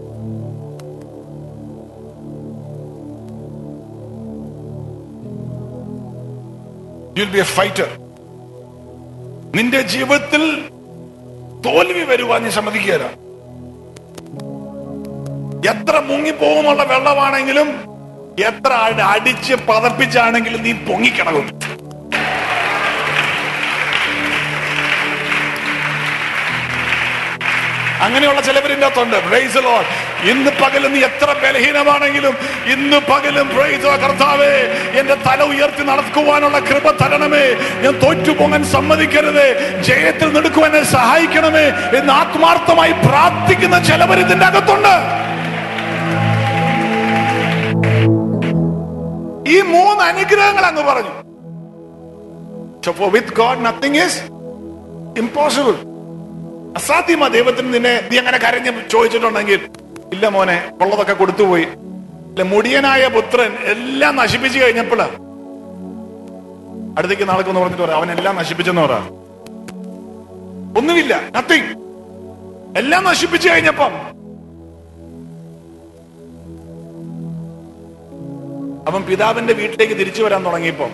you'll be a fighter നിന്റെ ജീവിതത്തിൽ തോൽവി വരുവാൻ നീ സമ്മതിക്കുകയില്ല എത്ര മുങ്ങിപ്പോകുമുള്ള വെള്ളമാണെങ്കിലും എത്ര അടി- അടിച്ച് പതപ്പിച്ചാണെങ്കിലും നീ പൊങ്ങിക്കിടക്കും അങ്ങനെയുള്ള ചിലവരിന്റെ അകത്തുണ്ട് പ്രൈസ് ലോഡ് ഇന്ന് പകലും നീ എത്ര ബലഹീനമാണെങ്കിലും ഇന്ന് പകലും പ്രൈസ് കർത്താവേ എന്റെ തല ഉയർത്തി നടക്കുവാനുള്ള കൃപ തരണമേ ഞാൻ തോറ്റുപോകാൻ സമ്മതിക്കരുതേ ജയത്തിൽ നടക്കുവാൻ എന്നെ സഹായിക്കണമേ എന്ന് ആത്മാർത്ഥമായി പ്രാർത്ഥിക്കുന്ന ചിലവർ ഇതിന്റെ അകത്തുണ്ട് ഈ മൂന്ന് അനുഗ്രഹങ്ങൾ അങ്ങ് പറഞ്ഞു with God nothing is impossible അസാധ്യമാ ദൈവത്തിന് നിന്നെ നീ അങ്ങനെ കരഞ്ഞ് ചോദിച്ചിട്ടുണ്ടെങ്കിൽ ഇല്ല മോനെ ഉള്ളതൊക്കെ കൊടുത്തുപോയി ഇല്ല മുടിയനായ പുത്രൻ എല്ലാം നശിപ്പിച്ചു കഴിഞ്ഞപ്പോൾ അടുത്തേക്ക് നാളെക്കൊന്ന് പറഞ്ഞിട്ട് പറയാം അവൻ എല്ലാം നശിപ്പിച്ചെന്ന് പറ ഒന്നുമില്ല നത്തിങ് എല്ലാം നശിപ്പിച്ചു കഴിഞ്ഞപ്പം അവൻ പിതാവിന്റെ വീട്ടിലേക്ക് തിരിച്ചു വരാൻ തുടങ്ങിയപ്പോ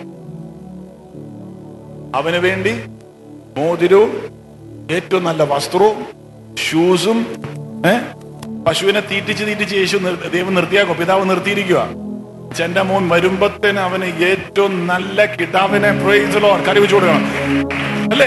അവന് വേണ്ടി മോതിരവും ഏറ്റവും നല്ല വസ്ത്രവും ഷൂസും ഏ പശുവിനെ തീറ്റിച്ച് തീറ്റിച്ച് യേശു നിർ- ദൈവം നിർത്തിയാക്കോ പിതാവ് നിർത്തിയിരിക്കുക എന്റെ മോൻ വരുമ്പത്തേന് അവന് ഏറ്റവും നല്ല കിടാവിനെ പ്രൈസലോ കറി വെച്ചു കൊടുക്കണം അല്ലേ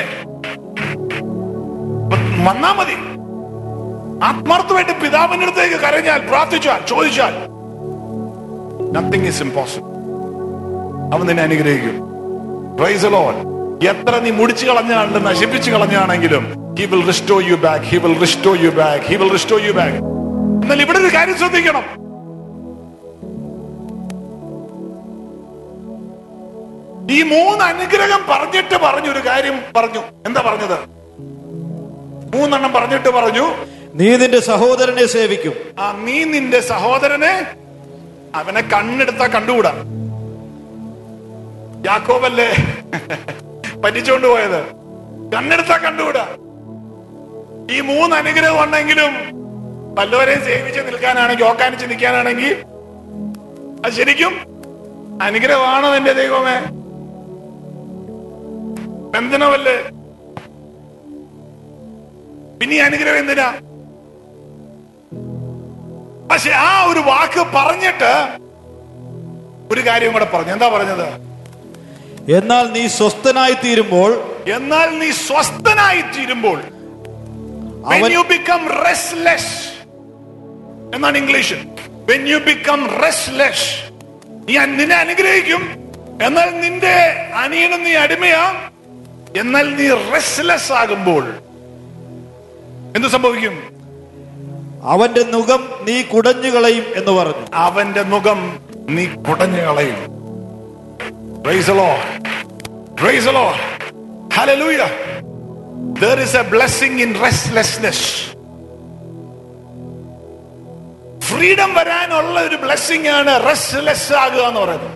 അപ്പൊ വന്നാ മതി ആത്മാർത്ഥമായിട്ട് പിതാവിന്റെ അടുത്തേക്ക് കരഞ്ഞാൽ പ്രാർത്ഥിച്ചാൽ ചോദിച്ചാൽ നത്തിങ് ഇസ് ഇമ്പോസിബിൾ അവൻ നിന്നെ അനുഗ്രഹിക്കും പ്രൈസ് ലോൺ എത്ര നീ മുടിച്ചു കളഞ്ഞാണ്ട് നശിപ്പിച്ചു കളഞ്ഞാണെങ്കിലും he will restore you back he will restore you back he will restore you back എന്നാൽ ഇവിടെ ഒരു കാര്യം ശ്രദ്ധിക്കണം ഈ മൂന്ന് അനുഗ്രഹം പറഞ്ഞിട്ട് പറഞ്ഞു ഒരു കാര്യം പറഞ്ഞു എന്താ പറഞ്ഞത് മൂന്നെണ്ണം പറഞ്ഞിട്ട് പറഞ്ഞു നീ നിന്റെ സഹോദരനെ സേവിക്കും ആ നീ നിന്റെ സഹോദരനെ അവനെ കണ്ണെടുത്താ കണ്ടുകൂടാ യാക്കോബല്ലേ പറ്റിച്ചോണ്ട് പോയത് കണ്ണെടുത്താ കണ്ടുകൂടാ ഈ മൂന്ന് അനുഗ്രഹം ഉണ്ടെങ്കിലും വല്ലവരെയും സേവിച്ച് നിൽക്കാനാണെങ്കിൽ ഓക്കാനിച്ച് നിൽക്കാനാണെങ്കിൽ അത് ശരിക്കും അനുഗ്രഹമാണോ എന്റെ ദൈവമേ ബന്ധനമല്ലേ പിന്നെ ഈ അനുഗ്രഹം എന്തിനാ പക്ഷെ ആ ഒരു വാക്ക് പറഞ്ഞിട്ട് ഒരു കാര്യം കൂടെ പറഞ്ഞു എന്താ പറഞ്ഞത് എന്നാൽ നീ സ്വസ്ഥനായി തീരുമ്പോൾ എന്നാൽ നീ സ്വസ്ഥനായി തീരുമ്പോൾ when അവൻ- you become restless എന്നാണ് ഇംഗ്ലീഷിൽ when you become restless നീ അ- നിന്നെ അനുഗ്രഹിക്കും എന്നാൽ നിന്റെ അനിയനും നീ അടിമയാ എന്നാൽ നീ റെസ്ലെസ് ആകുമ്പോൾ എന്ത് സംഭവിക്കും അവന്റെ മുഖം നീ കുടഞ്ഞു കളയും എന്ന് പറഞ്ഞു അവന്റെ മുഖം നീ കുടഞ്ഞു കളയും Praise the Lord. Praise the Lord. Hallelujah. There is a blessing in restlessness. Freedom വരാനുള്ള ഒരു ബ്ലെസ്സിങ് ആണ് റെസ്റ്റ്ലെസ് ആകുക എന്ന് പറയുന്നത്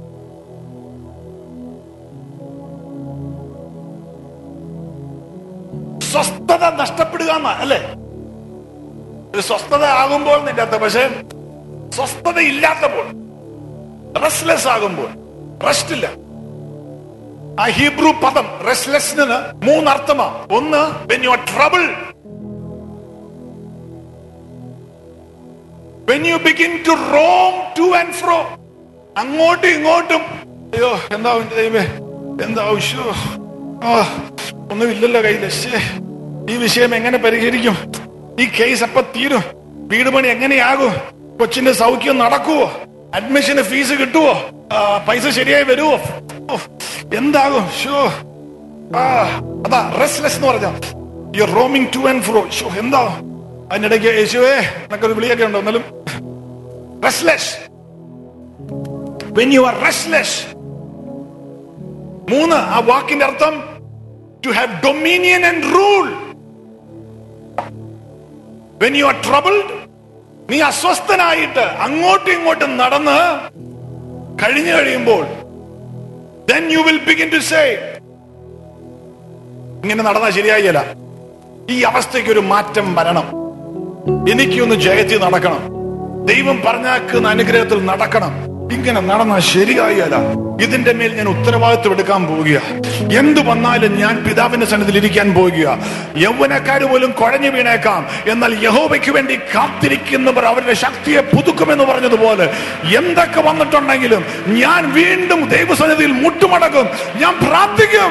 സ്വസ്ഥത നഷ്ടപ്പെടുക എന്നാ അല്ലേ ഒരു സ്വസ്ഥത ആകുമ്പോൾ നിന്റെ അർത്ഥം പക്ഷെ സ്വസ്ഥത ഇല്ലാത്തപ്പോൾ റെസ്റ്റ്ലെസ് ആകുമ്പോൾ റെസ്റ്റ് ഇല്ല ആ ഹീബ്രു പദം റെസ്റ്റ്ലെസ്സിന് മൂന്നർത്ഥമാ ഒന്ന് when you are trouble when you begin to roam to and fro അങ്ങോട്ടും ഇങ്ങോട്ടും അയ്യോ എന്താ എന്റെ ദൈവമേ എന്താ ഉശ്ശോ. ആ ഒന്നുമില്ലല്ലോ കയ്യില് ശ്ശേ. ഈ വിഷയം എങ്ങനെ പരിഹരിക്കും ഈ കേസ് എപ്പ തീരും വീട് പണി എങ്ങനെയാകും കൊച്ചിന്റെ സൗഖ്യം നടക്കുവോ അഡ്മിഷന് ഫീസ് കിട്ടുവോ ആ, പൈസ ശരിയായി വരുവോ ഓ, എന്താകും ഷോ ആ അതാ റെസ്റ്റ്ലെസ് എന്ന് പറഞ്ഞ you roaming to and fro ഷോ എന്താ അതിനിടയ്ക്ക് യേശുവേ എന്നൊക്കെ ഒരു വിളിയൊക്കെ ഉണ്ടോ എന്നാലും restless when you are restless മൂന്ന് ആ വാക്കിന്റെ അർത്ഥം to have dominion and rule when you are troubled നീ അസ്വസ്ഥനായിട്ട് അങ്ങോട്ടും ഇങ്ങോട്ടും നടന്ന് കഴിഞ്ഞു കഴിയുമ്പോൾ then you will begin to say ഇങ്ങനെ നടന്നാൽ ശരിയായില്ല ഈ അവസ്ഥയ്ക്ക് ഒരു മാറ്റം വരണം എനിക്കൊന്ന് ജയത്തിൽ നടക്കണം ദൈവം പറഞ്ഞാക്കുന്ന അനുഗ്രഹത്തിൽ നടക്കണം ഇങ്ങനെ നടന്നാൽ ശരിയായല്ല ഇതിന്റെ മേൽ ഞാൻ ഉത്തരവാദിത്വം എടുക്കാൻ പോവുക എന്തു വന്നാലും ഞാൻ പിതാവിന്റെ സന്നിധിയിൽ ഇരിക്കാൻ പോവുക യൗവനക്കാര് പോലും കുഴഞ്ഞു വീണേക്കാം എന്നാൽ യഹോവയ്ക്ക് വേണ്ടി കാത്തിരിക്കുന്നവർ അവരുടെ ശക്തിയെ പുതുക്കുമെന്ന് പറഞ്ഞതുപോലെ എന്തൊക്കെ വന്നിട്ടുണ്ടെങ്കിലും ഞാൻ വീണ്ടും ദൈവസന്നിധിയിൽ മുട്ടുമടക്കും ഞാൻ പ്രാർത്ഥിക്കും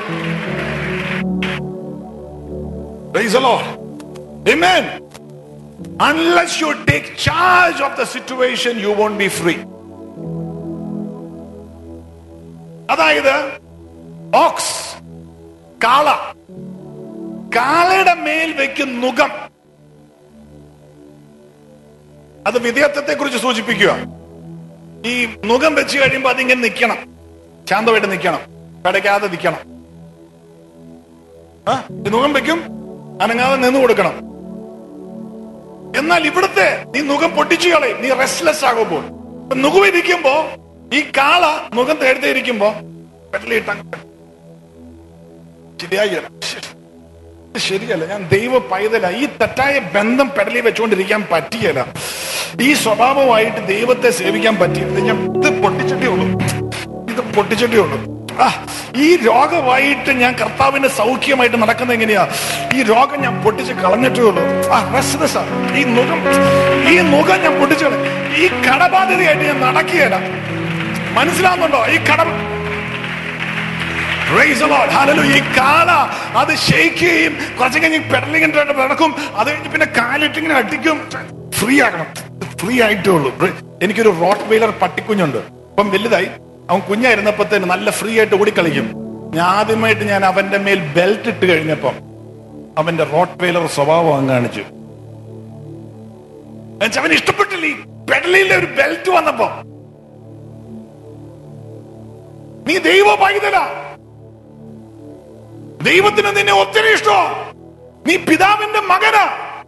Praise the Lord. Amen. Unless you take charge of the situation, you won't be free. അതായത് ഓക്സ് കാള കാളയുടെ മേൽ വെക്കും നുകം അത് വിധേയത്വത്തെ കുറിച്ച് സൂചിപ്പിക്കുക ഈ നുകം വെച്ച് കഴിയുമ്പോൾ അതിങ്ങനെ നിൽക്കണം ശാന്തമായിട്ട് നിൽക്കണം കടയ്ക്കാതെ നിൽക്കണം ആ, ഈ നുകം വെക്കും അനങ്ങാതെ നിന്ന് കൊടുക്കണം എന്നാൽ ഇവിടുത്തെ നീ മുഖം പൊട്ടിച്ചു കളയും നീ റെസ്റ്റ്ലെസ് ആകുമ്പോൾ നുകം ഇരിക്കുമ്പോ ഈ കാള മുഖം തേടുത്തേ ഇരിക്കുമ്പോ പെട്ടലിട്ട് ശരിയായില്ല ഇത് ശരിയല്ല ഞാൻ ദൈവ പൈതല ഈ തെറ്റായ ബന്ധം പെടലി വെച്ചുകൊണ്ടിരിക്കാൻ പറ്റിയല്ല ഈ സ്വഭാവമായിട്ട് ദൈവത്തെ സേവിക്കാൻ പറ്റിയില്ല ഞാൻ ഇത് പൊട്ടിച്ചിട്ടേ ഉള്ളൂ ഇത് പൊട്ടിച്ചിട്ടേ ഉള്ളൂ ആ ഈ രോഗമായിട്ട് ഞാൻ കർത്താവിന്റെ സൗഖ്യമായിട്ട് നടക്കുന്നത് എങ്ങനെയാ ഈ രോഗം ഞാൻ പൊട്ടിച്ച് കളഞ്ഞിട്ടേ ഉള്ളൂ ആ restless ആ. ഈ മുഖം ഈ മുഖം ഞാൻ പൊട്ടിച്ചു കളയും. ഈ കടബാധ്യതയായിട്ട് ഞാൻ നടക്കുകയില്ല മനസ്സിലാവുന്നുണ്ടോ ഈ കട Praise the Lord. Hallelujah. ഈ കാല അത് ഷെയ്ക്കുകയും കുറച്ച് കഴിഞ്ഞ് പെടലിംഗ് നടക്കും അത് കഴിഞ്ഞ് പിന്നെ കാലിട്ടിങ്ങനെ അടിക്കും ഫ്രീ ആകണം ഫ്രീ ആയിട്ടേ ഉള്ളൂ എനിക്കൊരു റോട്ട് വെയിലർ പട്ടിക്കുഞ്ഞുണ്ട് അപ്പം വലുതായി അവൻ കുഞ്ഞായിരുന്നപ്പോ തന്നെ നല്ല ഫ്രീ ആയിട്ട് ഓടിക്കളിക്കും ഞാൻ ആദ്യമായിട്ട് ഞാൻ അവന്റെ മേൽ ബെൽറ്റ് ഇട്ട് കഴിഞ്ഞപ്പം അവന്റെ റോട്ട് വെയിലർ സ്വഭാവം അങ്ങ് കാണിച്ചു എന്നുവെച്ചാ അവന് ഇഷ്ടപ്പെട്ടില്ല ഈ പെടലിലെ ഒരു ബെൽറ്റ് വന്നപ്പോ നീ ദൈവ പൈതല ദൈവത്തിന് നിന്നെ ഒത്തിരി ഇഷ്ടമാ നീ പിതാവിന്റെ മകനാ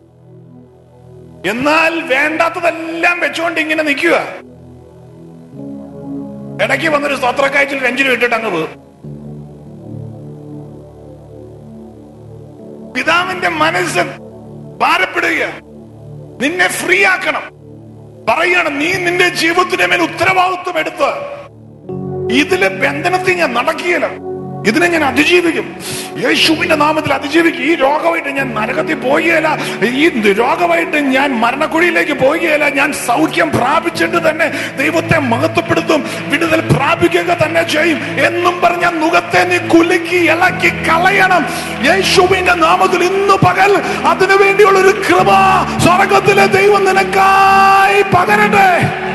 എന്നാൽ വേണ്ടാത്തതെല്ലാം വെച്ചുകൊണ്ട് ഇങ്ങനെ നിൽക്കുക ഇടയ്ക്ക് വന്നൊരു സ്തോത്രക്കാഴ്ചയിൽ രഞ്ജിന് വിട്ടിട്ട് അങ്ങ് പോകും പിതാവിന്റെ മനസ്സ് ഭാരപ്പെടുക നിന്നെ ഫ്രീ ആക്കണം പറയണം നീ നിന്റെ ജീവിതത്തിന്റെ മേൽ ഉത്തരവാദിത്വം എടുത്ത് ഇതിലെ ബന്ധനത്തിൽ ഞാൻ നടക്കുകയില്ല ഇതിനെ ഞാൻ അതിജീവിക്കും യേശുവിന്റെ നാമത്തിൽ അതിജീവിക്കും ഈ രോഗമായിട്ട് ഞാൻ നരകത്തിൽ പോവുകയില്ല ഈ രോഗമായിട്ട് ഞാൻ മരണക്കുഴിയിലേക്ക് പോവുകയില്ല ഞാൻ സൗഖ്യം പ്രാപിച്ചിട്ട് തന്നെ ദൈവത്തെ മഹത്വപ്പെടുത്തും വിടുതൽ പ്രാപിക്കുക തന്നെ ചെയ്യും എന്നും പറഞ്ഞ മുഖത്തെ നീ കുലുക്കി ഇളക്കി കളയണം യേശുവിന്റെ നാമത്തിൽ ഇന്ന് പകൽ അതിനു വേണ്ടിയുള്ള ഒരു കൃപ സ്വർഗത്തിലെ ദൈവം നിനക്കായി പകരട്ടെ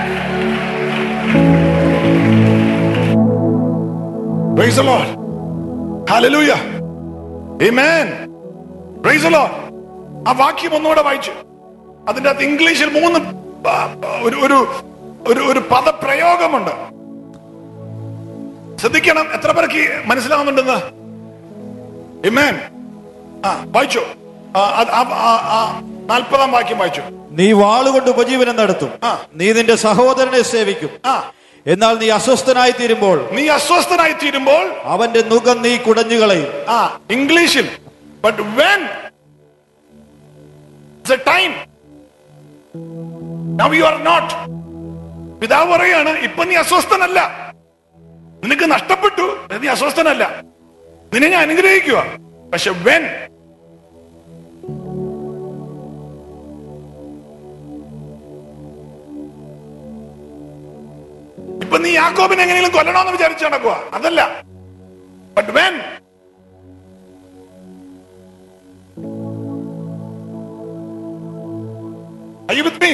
Praise the Lord. Hallelujah. Amen. Praise the Lord. ആ വാക്യം ഒന്നുകൂടെ വായിച്ചു അതിന്റെ അകത്ത് ഇംഗ്ലീഷിൽ മൂന്ന് പ- പ- ഒരു ഒരു ഒരു ഒരു പദപ്രയോഗമുണ്ട് ശ്രദ്ധിക്കണം എത്ര പേർക്ക് ഈ മനസ്സിലാവുന്നുണ്ടെന്ന് Amen. ആ വായിച്ചു ആ, അത് ആ- ആ- ആ നാൽപ്പതാം വാക്യം വായിച്ചു നീ വാളുകൊണ്ട് ഉപജീവനം നടത്തും ആ. നീ നിന്റെ സഹോദരനെ സേവിക്കും ആ എന്നാൽ നീ അസ്വസ്ഥനായി തീരുമ്പോൾ നീ അസ്വസ്ഥനായി തീരുമ്പോൾ അവന്റെ മുഖം നീ കുടഞ്ഞുകളയും ആ ഇംഗ്ലീഷിൽ but when a time now you are not പിതാവ് പറയാണ് ഇപ്പൊ നീ അസ്വസ്ഥനല്ല നിനക്ക് നഷ്ടപ്പെട്ടു നീ അസ്വസ്ഥനല്ല നിന്നെ ഞാൻ അനുഗ്രഹിക്കുക പക്ഷെ വെൻ ഇപ്പൊ നീ യാക്കോബിനെ എങ്ങനെയും കൊല്ലണമെന്ന് വിചാരിച്ചു നടക്കുക അതല്ല but when Are you with me?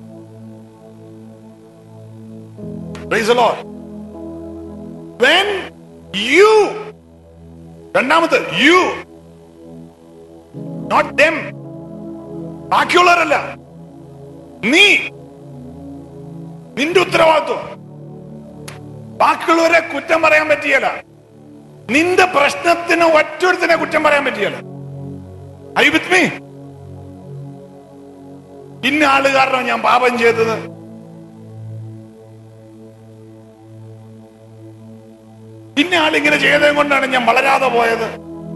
Praise the Lord. When you, രണ്ടാമത് you, not them, ബാക്കിയുള്ളവരല്ല നീ നിന്റെ ഉത്തരവാദിത്വം ബാക്കിയുള്ളവരെ കുറ്റം പറയാൻ പറ്റിയല്ല നിന്റെ പ്രശ്നത്തിന് ഒറ്റൊരുത്തിനെ കുറ്റം പറയാൻ പറ്റിയല്ല ഐ വിത്ത് മീ ഇന്ന ആള് കാരണം ഞാൻ പാപം ചെയ്തത് ഇന്ന ആൾ ഇങ്ങനെ ചെയ്തത് കൊണ്ടാണ് ഞാൻ വളരാതെ പോയത്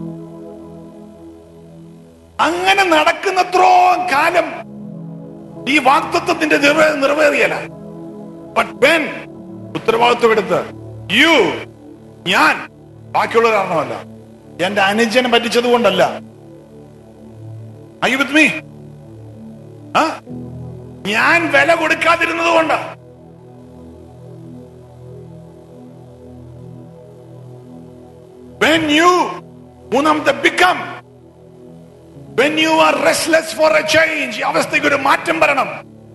അങ്ങനെ നടക്കുന്നത്രോ കാലം ഈ വാക്തത്വത്തിന്റെ നിറവേ- നിറവേറിയല്ല ബട്ട് വെൻ ഉത്തരവാദിത്വം എടുത്ത് യു ഞാൻ ബാക്കിയുള്ള കാരണമല്ല എന്റെ അനുജനെ പറ്റിച്ചത് കൊണ്ടല്ല ഐ വിത്ത് മീ ആ? ഞാൻ വില കൊടുക്കാതിരുന്നത് കൊണ്ട് വെൻ യു മൂന്നാമത്തെ become when you are restless for a change ഈ അവസ്ഥയ്ക്ക് ഒരു മാറ്റം വരണം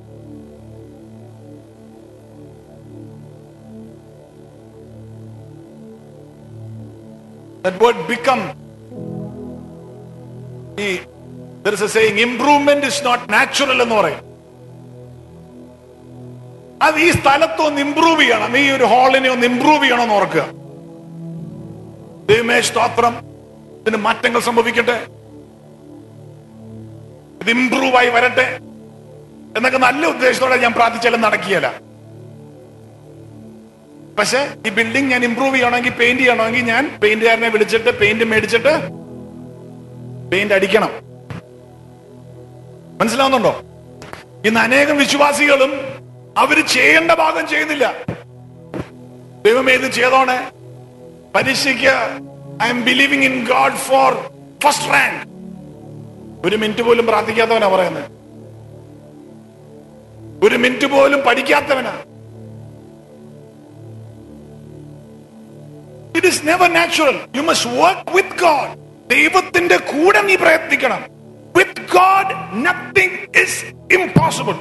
That word become ഈ there is a saying improvement is not natural എന്ന് പറയും അത് ഈ സ്ഥലത്ത് ഒന്ന് ഇംപ്രൂവ് ചെയ്യണം ഈ ഒരു ഹാളിനെ ഒന്ന് ഇംപ്രൂവ് ചെയ്യണം എന്ന് ഓർക്കുക ദൈവമേ സ്തോത്രം ഇതിന് മാറ്റങ്ങൾ സംഭവിക്കട്ടെ ഇത് ഇംപ്രൂവ് ആയി വരട്ടെ എന്നൊക്കെ നല്ല ഉദ്ദേശത്തോടെ ഞാൻ പ്രാർത്ഥിച്ചാലും നടക്കുകയല്ല പക്ഷെ ഈ ബിൽഡിംഗ് ഞാൻ ഇംപ്രൂവ് ചെയ്യണമെങ്കിൽ പെയിന്റ് ചെയ്യണമെങ്കിൽ ഞാൻ പെയിന്റുകാരനെ വിളിച്ചിട്ട് പെയിന്റ് മേടിച്ചിട്ട് പെയിന്റ് അടിക്കണം മനസ്സിലാവുന്നുണ്ടോ ഇന്ന് അനേകം വിശ്വാസികളും അവര് ചെയ്യേണ്ട ഭാഗം ചെയ്യുന്നില്ല ദൈവമേ ഇത് ചെയ്തോണേ പരീക്ഷയ്ക്ക് I'm believing in God for first rank ഒരു മിനിറ്റ് പോലും പ്രാർത്ഥിക്കാത്തവനാ പറയുന്നത് ഒരു മിനിറ്റ് പോലും പഠിക്കാത്തവനാ it is never natural you must work with God ദൈവത്തിന്റെ കൂടെ നീ പ്രയത്നിക്കണം with God nothing is impossible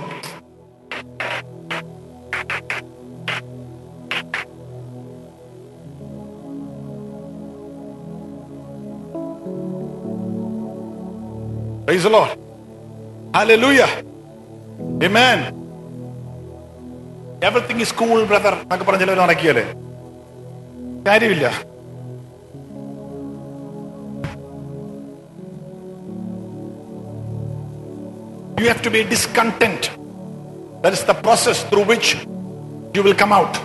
Praise the Lord. Hallelujah. Amen. Everything is cool, brother. എന്നൊക്കെ പറഞ്ഞ ചിലവർ നടക്കിയല്ലേ കാര്യമില്ല You have to be discontent. That is the process through which you will come out.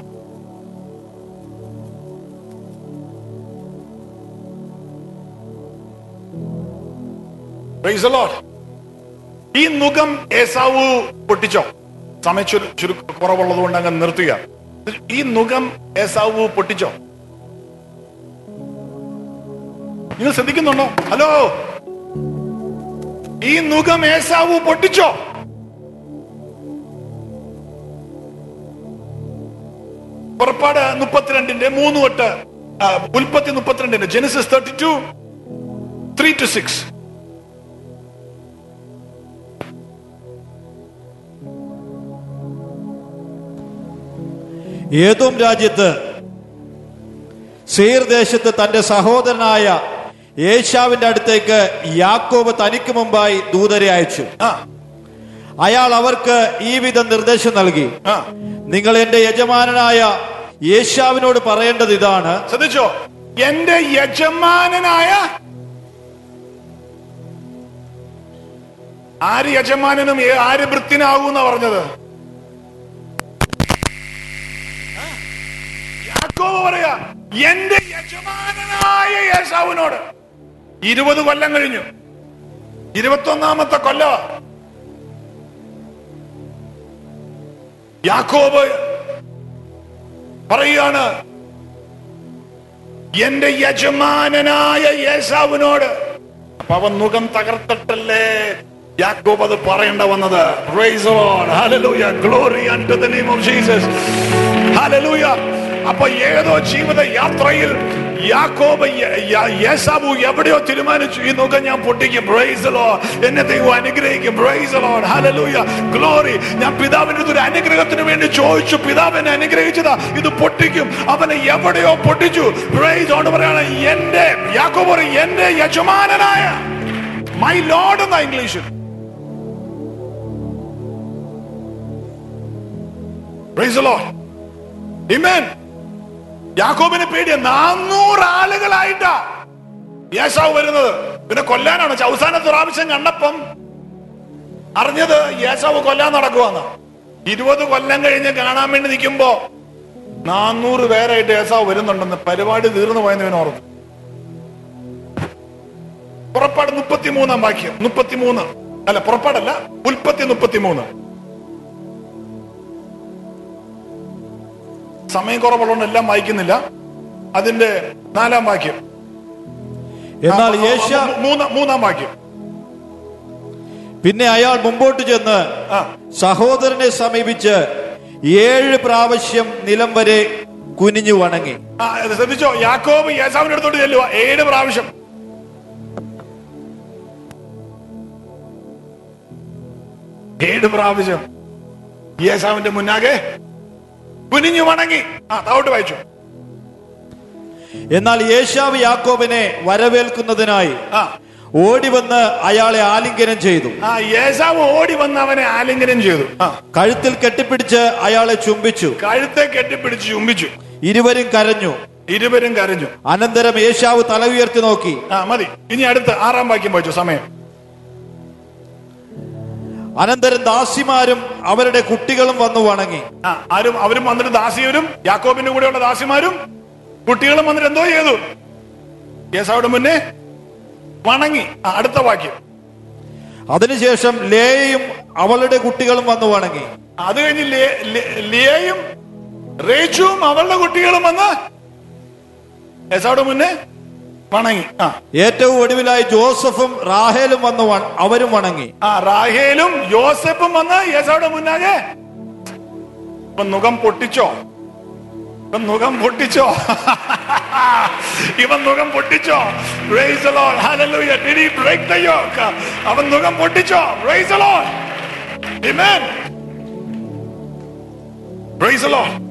Praise the Lord. ഈ നുഖം ഏസാവു പൊട്ടിച്ചോ സമയ ചുരു ചുരു കുറവുള്ളത് കൊണ്ട് അങ്ങ് നിർത്തുക ഈ നുഖം ഏസാവു പൊട്ടിച്ചോ നിങ്ങൾ ശ്രദ്ധിക്കുന്നുണ്ടോ ഹലോ ഈ നുഖം ഏസാവു പൊട്ടിച്ചോ പുറപ്പാട് മുപ്പത്തിരണ്ടിന്റെ മൂന്ന് തൊട്ട് ആ, ഉൽപ്പത്തി മുപ്പത്തിരണ്ടിന്റെ Genesis thirty two three two six ഏതോം രാജ്യത്ത് സീർ ദേശത്ത് തന്റെ സഹോദരനായ ഏശാവിന്റെ അടുത്തേക്ക് യാക്കോബ് തനിക്ക് മുമ്പായി ദൂതരെ അയച്ചു ആ അയാൾ അവർക്ക് ഈ വിധം നിർദ്ദേശം നൽകി ആ നിങ്ങൾ എന്റെ യജമാനനായ യേശാവിനോട് പറയേണ്ടത് ഇതാണ് ശ്രദ്ധിച്ചോ എന്റെ യജമാനനായ ആര് യജമാനനും ഏ- ആര് വൃത്തിനാകൂന്ന പറഞ്ഞത് ആ? യാക്കോബ് പറയാ എന്റെ യജമാനനായ യേശാവിനോട് ഇരുപത് കൊല്ലം കഴിഞ്ഞു ഇരുപത്തൊന്നാമത്തെ കൊല്ല യാക്കോബ് പറയുകയാണ് എന്റെ യജമാനനായ യേശാവിനോട് അപ്പൊ അവൻ മുഖം തകർത്തിട്ടല്ലേ യാക്കോബ് അത് പറയേണ്ട വന്നത് Praise the Lord. Hallelujah. Glory unto the name of Jesus. Hallelujah. അപ്പൊ ഏതോ ജീവിത യാത്രയിൽ യാക്കോബ് യ- യ- യേശാവു എവിടെയോ തീരുമാനിച്ചു ഈ മുഖം ഞാൻ പൊട്ടിക്കും ബ്രൈസ് ലോ എന്നെ ദൈവം അനുഗ്രഹിക്കും ബ്രൈസ് ലോഡ് ഹല്ലേലൂയ ഗ്ലോറി ഞാൻ പിതാവിന്റെ അടുത്ത് ഒരു അനുഗ്രഹത്തിന് വേണ്ടി ചോദിച്ചു പിതാവ് എന്നെ അനുഗ്രഹിച്ചതാ ഇത് പൊട്ടിക്കും അവനെ എവിടെയോ പൊട്ടിച്ചു ബ്രൈസ് ഓട് പറയാണ് എന്റെ യാക്കോബ് പറയും എന്റെ യജമാനനായ മൈ ലോഡ് എന്ന ഇംഗ്ലീഷിൽ പ്രൈസ് ലോഡ് Amen. യാക്കോബിനെ പേടിയ നാനൂറ് ആളുകളായിട്ടാ യേശാവ് വരുന്നത് പിന്നെ കൊല്ലാനാണ് ച- അവസാനത്തെ പ്രാവശ്യം കണ്ടപ്പം അറിഞ്ഞത് യേശാവ് കൊല്ലാൻ നടക്കുവാന്ന് ഇരുപത് കൊല്ലം കഴിഞ്ഞ് കാണാൻ വേണ്ടി നിൽക്കുമ്പോ നാനൂറ് പേരായിട്ട് യേശാവ് വരുന്നുണ്ടെന്ന് പരിപാടി തീർന്നു പോയെന്ന് ഇവൻ ഓർത്തു പുറപ്പാട് മുപ്പത്തിമൂന്നാം വാക്യം മുപ്പത്തിമൂന്ന് അല്ല പുറപ്പാടല്ല ഉൽപ്പത്തി മുപ്പത്തിമൂന്ന് സമയം കുറവുള്ളതുകൊണ്ട് എല്ലാം വായിക്കുന്നില്ല അതിന്റെ നാലാം വാക്യം എന്നാൽ ആ, ആ, യേശ ആ, മൂന്നാം മൂന്നാം വാക്യം പിന്നെ അയാൾ മുമ്പോട്ട് ചെന്ന് ആ സഹോദരനെ സമീപിച്ച് ഏഴ് പ്രാവശ്യം നിലം വരെ കുനിഞ്ഞു വണങ്ങി ആ, ഇത് ശ്രദ്ധിച്ചോ യാക്കോബ് യേശാവിന്റെ അടുത്തോട്ട് ചെല്ലുക ഏഴ് പ്രാവശ്യം ഏഴ് പ്രാവശ്യം യേശാവിന്റെ മുന്നാകെ കുനിഞ്ഞു വണങ്ങി ആ താവോട്ട് വായിച്ചു എന്നാൽ യേശാവ് യാക്കോബിനെ വരവേൽക്കുന്നതിനായി ആ ഓടി വന്ന് അയാളെ ആലിംഗനം ചെയ്തു ആ യേശാവ് ഓടി വന്ന് അവനെ ആലിംഗനം ചെയ്തു ആ കഴുത്തിൽ കെട്ടിപ്പിടിച്ച് അയാളെ ചുംബിച്ചു കഴുത്തെ കെട്ടിപ്പിടിച്ച് ചുംബിച്ചു ഇരുവരും കരഞ്ഞു ഇരുവരും കരഞ്ഞു അനന്തരം യേശാവ് തല ഉയർത്തി നോക്കി ആ മതി ഇനി അടുത്ത് ആറാം വാക്യം വായിച്ചു സമയം അനന്തരം ദാസിമാരും അവരുടെ കുട്ടികളും വന്നു വണങ്ങി ആ ആരും അവരും വന്നിട്ട് ദാസിയവരും യാക്കോബിന്റെ കൂടെയുള്ള ദാസിമാരും കുട്ടികളും വന്നിട്ട് എന്തോ ചെയ്തു യേശാവിടെ മുന്നേ വണങ്ങി ആ, അടുത്ത വാക്യം അതിനുശേഷം ലേയും അവളുടെ കുട്ടികളും വന്നു വണങ്ങി അത് കഴിഞ്ഞ് ലേ- ലേ- ലിയയും റേച്ചുവും അവളുടെ കുട്ടികളും വന്ന് യേശാവിടെ മുന്നേ വണങ്ങി ആ ഏറ്റവും ഒടുവിലായി ജോസഫും റാഹേലും വന്ന് വ- അവരും വണങ്ങി ആ റാഹേലും യോസഫും വന്ന് യേശോയുടെ മുന്നാകെ ഇപ്പൊ മുഖം പൊട്ടിച്ചോ ഇവൻ മുഖം പൊട്ടിച്ചോ ഇവൻ മുഖം പൊട്ടിച്ചോ Praise the Lord. Hallelujah. Did he break the yoke? അവൻ മുഖം പൊട്ടിച്ചോ Praise the Lord. Amen. Praise the Lord.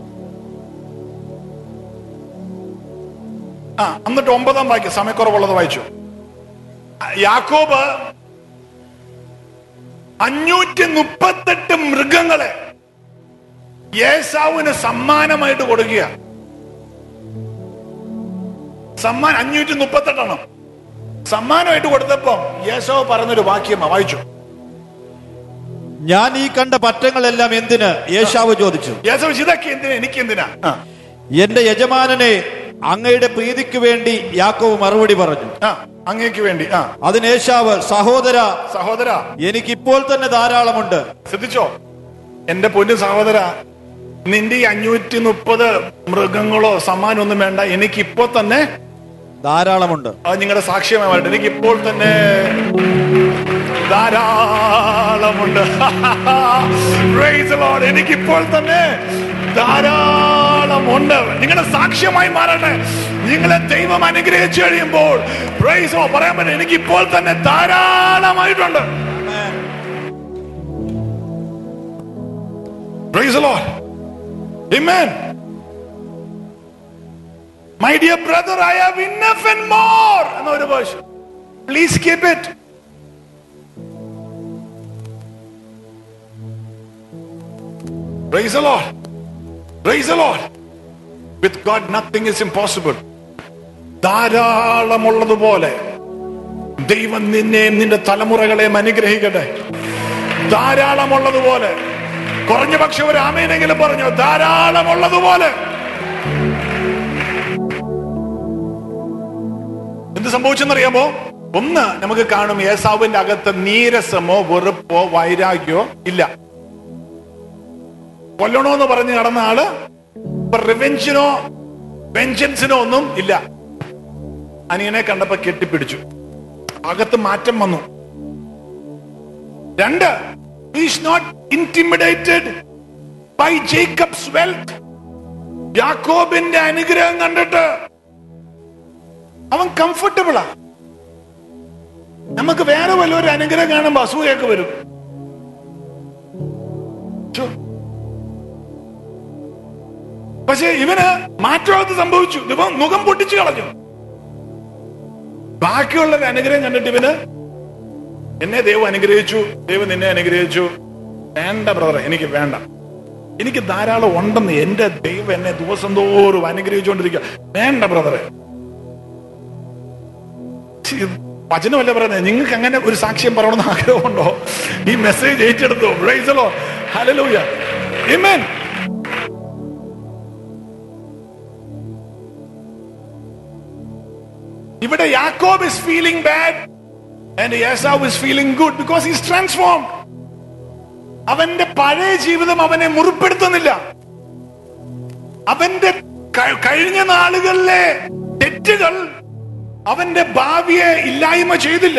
ആ എന്നിട്ട് ഒമ്പതാം വാക്യം സമയക്കുറവുള്ളത് വായിച്ചു യാക്കോബ് അഞ്ഞൂറ്റി മുപ്പത്തെട്ട് മൃഗങ്ങളെ യേസാവിന് സമ്മാനമായിട്ട് കൊടുക്കുക സമ്മാനം അഞ്ഞൂറ്റി മുപ്പത്തെട്ടെണ്ണം സമ്മാനമായിട്ട് കൊടുത്തപ്പോ യേശാവ് പറഞ്ഞൊരു വാക്യമാ വായിച്ചു ഞാൻ ഈ കണ്ട പറ്റങ്ങളെല്ലാം എന്തിന് യേശാവ് ചോദിച്ചു യേശാവ് ഇതൊക്കെ എന്തിനാ എനിക്ക് എന്തിനാ ആ, എന്റെ യജമാനനെ അങ്ങയുടെ പ്രീതിക്ക് വേണ്ടി യാക്കോവ് മറുപടി പറഞ്ഞു ആ അങ്ങേക്ക് വേണ്ടി ആ അതിന് യേശാവ് സഹോദര സഹോദര എനിക്കിപ്പോൾ തന്നെ ധാരാളമുണ്ട് ശ്രദ്ധിച്ചോ എന്റെ പൊന്നു സഹോദര നിന്റെ ഈ അഞ്ഞൂറ്റി മുപ്പത് മൃഗങ്ങളോ സമ്മാനമൊന്നും വേണ്ട എനിക്ക് ഇപ്പോ തന്നെ ധാരാളമുണ്ട് അത് നിങ്ങളുടെ സാക്ഷ്യമായിട്ട് എനിക്ക് ഇപ്പോൾ തന്നെ ധാരാളമുണ്ട് Praise the Lord. എനിക്കിപ്പോൾ തന്നെ ധാരാളമുണ്ട് നിങ്ങളുടെ സാക്ഷ്യമായി മാറട്ടെ നിങ്ങളെ ദൈവം അനുഗ്രഹിച്ചു കഴിയുമ്പോൾ Praise the Lord. പറയാൻ പറ്റും എനിക്ക് ഇപ്പോൾ തന്നെ ധാരാളമായിട്ടുണ്ട് Praise the Lord. Amen. My dear brother, I have enough and more. എന്നൊരു ഭാഷ please keep it Praise the Lord. Praise the Lord. With God nothing is impossible. ധാരാളമുള്ളതുപോലെ ദൈവം നിന്നെയും നിന്റെ തലമുറകളെയും അനുഗ്രഹിക്കട്ടെ ധാരാളമുള്ളതുപോലെ കുറഞ്ഞ പക്ഷെ ഒരു ആമേനെങ്കിലും പറഞ്ഞു ധാരാളമുള്ളതുപോലെ എന്ത് സംഭവിച്ചെന്നറിയാമോ ഒന്ന് നമുക്ക് കാണും ഏസാവിന്റെ അകത്ത് നീരസമോ വെറുപ്പോ വൈരാഗ്യമോ ഇല്ല കൊല്ലണോന്ന് പറഞ്ഞ് നടന്ന ആള് റിവെഞ്ചിനോ വെഞ്ചൻസിനോ ഒന്നും ഇല്ല അനിയനെ കണ്ടപ്പോ കെട്ടിപ്പിടിച്ചു അകത്ത് മാറ്റം വന്നു രണ്ട് is not intimidated by Jacob's wealth യാക്കോബിന്റെ അനുഗ്രഹം കണ്ടിട്ട് അവൻ കംഫർട്ടബിളാ നമുക്ക് വേറെ വല്ല ഒരു അനുഗ്രഹം കാണുമ്പോ അസൂയൊക്കെ വരും ഛോ. പക്ഷെ ഇവന് മാറ്റമൊക്കെ സംഭവിച്ചു ഇവൻ മുഖം പൊട്ടിച്ചു കളഞ്ഞു ബാക്കിയുള്ള ഒരു അനുഗ്രഹം കണ്ടിട്ട് ഇവന് എന്നെ ദൈവം അനുഗ്രഹിച്ചു ദൈവം നിന്നെ അനുഗ്രഹിച്ചു വേണ്ട ബ്രദറെ എനിക്ക് വേണ്ട എനിക്ക് ധാരാളം ഉണ്ടെന്ന് എന്റെ ദൈവം എന്നെ ദിവസം തോറും അനുഗ്രഹിച്ചുകൊണ്ടിരിക്കുക വേണ്ട ബ്രദറെ ഛി, വചനമല്ല പറയുന്നത് നിങ്ങൾക്ക് അങ്ങനെ ഒരു സാക്ഷ്യം പറയണമെന്ന് ആഗ്രഹമുണ്ടോ ഈ മെസ്സേജ് ഏറ്റെടുത്തോ പ്രൈസലോ ഹലലൂയ Amen. ഇവിടെ യാക്കോബ് ഇസ് ഫീലിംഗ് ബാഡ് ആൻഡ് യേസാവ് is feeling good because is transform അവന്റെ പഴയ ജീവിതം അവനെ മുറിപ്പെടുത്തുന്നില്ല അവന്റെ ക- കഴിഞ്ഞ നാളുകളിലെ തെറ്റുകൾ അവന്റെ ഭാവിയെ ഇല്ലായ്മ ചെയ്തില്ല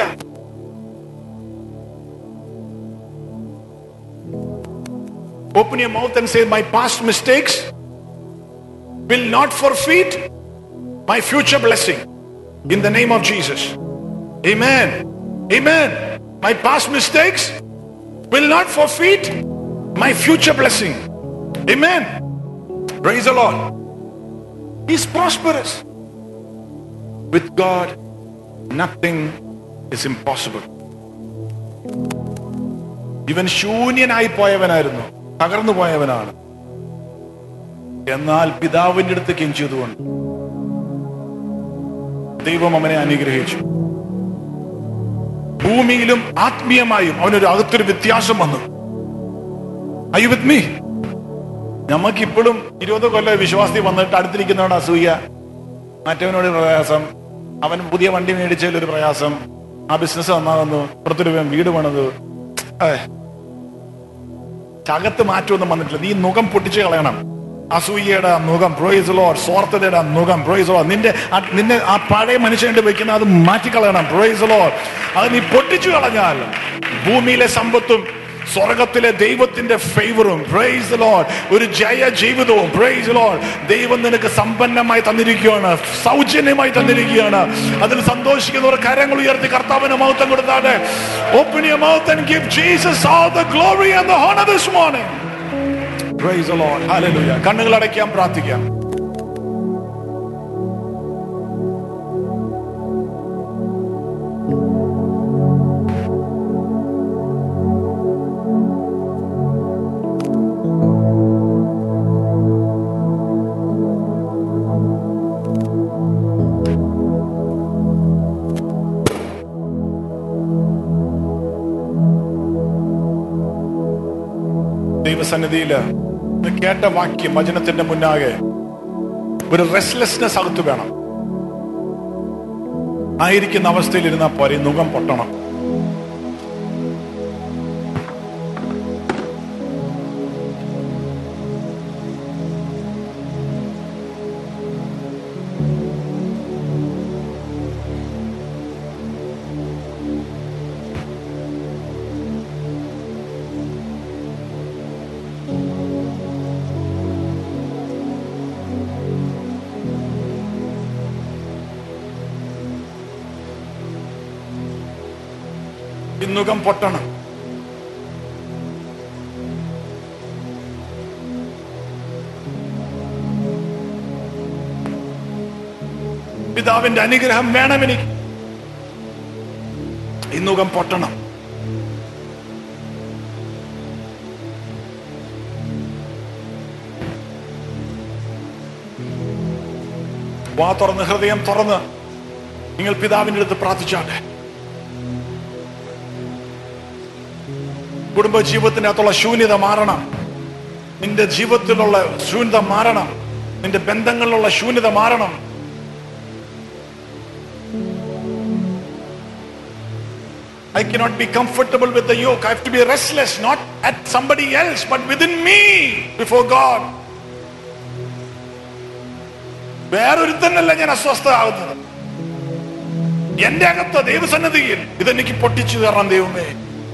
Open your mouth and say, My past mistakes will not forfeit my future blessing in the name of Jesus. Amen. Amen. My past mistakes will not forfeit my future blessing. Amen. Praise the Lord. He's prosperous. With God, nothing is impossible. ഇവൻ ശൂന്യനായി പോയവനായിരുന്നു തകർന്നു പോയവനാണ് എന്നാൽ പിതാവിന്റെ അടുത്ത് കെഞ്ചിയതുകൊണ്ട് ദൈവം അവനെ അനുഗ്രഹിച്ചു ഭൂമിയിലും ആത്മീയമായും അവനൊരു അകത്തൊരു വ്യത്യാസം വന്നു അയ്യോ വിത്ത് മീ നമുക്കിപ്പോഴും ഇരുപത് കൊല്ലം വിശ്വാസത്തിൽ വന്നിട്ട് അടുത്തിരിക്കുന്നവനോട് അസൂയ മറ്റവനോട് പ്രയാസം അവൻ പുതിയ വണ്ടി മേടിച്ചതിൽ ഒരു പ്രയാസം ആ ബിസിനസ് നന്നാകുന്നു പുറത്തൊരു വീട് പണിതു അതെ ചകത്ത് മാറ്റമൊന്നും വന്നിട്ടില്ല നീ മുഖം പൊട്ടിച്ച് കളയണം അസൂയയുടെ ആ മുഖം പ്രൊയ്സ് ലോഡ് സ്വാർത്ഥതയുടെ ആ മുഖം പ്രൊയ്സ് ലോഡ് നിന്റെ ആ- നിന്നെ ആ പഴയ മനുഷ്യന്റെ വെക്കുന്ന അത് മാറ്റിക്കളയണം പ്രൊയ്സ് ലോഡ് അത് നീ പൊട്ടിച്ചു കളഞ്ഞാൽ ഭൂമിയിലെ സമ്പത്തും സ്വർഗത്തിലെ ദൈവത്തിന്റെ ഫേവറും പ്രൈസ് ലോഡ് ഒരു ജയ ജീവിതവും പ്രൈസ് ലോഡ് ദൈവം നിനക്ക് സമ്പന്നമായി തന്നിരിക്കുകയാണ് സൗജന്യമായി തന്നിരിക്കുകയാണ് അതിൽ സന്തോഷിക്കുന്നവർ കരങ്ങൾ ഉയർത്തി കർത്താവിന് മൗത്തം കൊടുത്താട്ടെ open your mouth and give Jesus all the glory and the honor this morning praise the lord hallelujah കണ്ണുകൾ അടയ്ക്കാം പ്രാർത്ഥിക്കാം ദൈവസന്നിധിയില് ഇത് കേട്ട വാക്യം വചനത്തിന്റെ മുന്നാകെ ഒരു റെസ്ലെസ്നെസ് അകത്ത് വേണം ആയിരിക്കുന്ന അവസ്ഥയിൽ ഇരുന്നാൽ പോരെ മുഖം പൊട്ടണം ഇന്നുകം പൊട്ടണം പിതാവിന്റെ അനുഗ്രഹം വേണം എനിക്ക് ഇന്നുകം പൊട്ടണം വാ തുറന്ന് ഹൃദയം തുറന്ന് നിങ്ങൾ പിതാവിന്റെ അടുത്ത് പ്രാർത്ഥിച്ചാട്ടെ കുടുംബ ജീവിതത്തിനകത്തുള്ള ശൂന്യത മാറണം നിന്റെ ജീവിതത്തിലുള്ള ശൂന്യത മാറണം നിന്റെ ബന്ധങ്ങളിലുള്ള ശൂന്യത മാറണം I cannot be comfortable with the yoke. I have to be restless, not at somebody else, but within me before God. വേറൊരുത്തനല്ല ഞാൻ അസ്വസ്ഥമാകുന്നത് എന്റെ അകത്ത് ദൈവസന്നിധിയിൽ ഇതെനിക്ക് പൊട്ടിച്ചു തരണം ദൈവമേ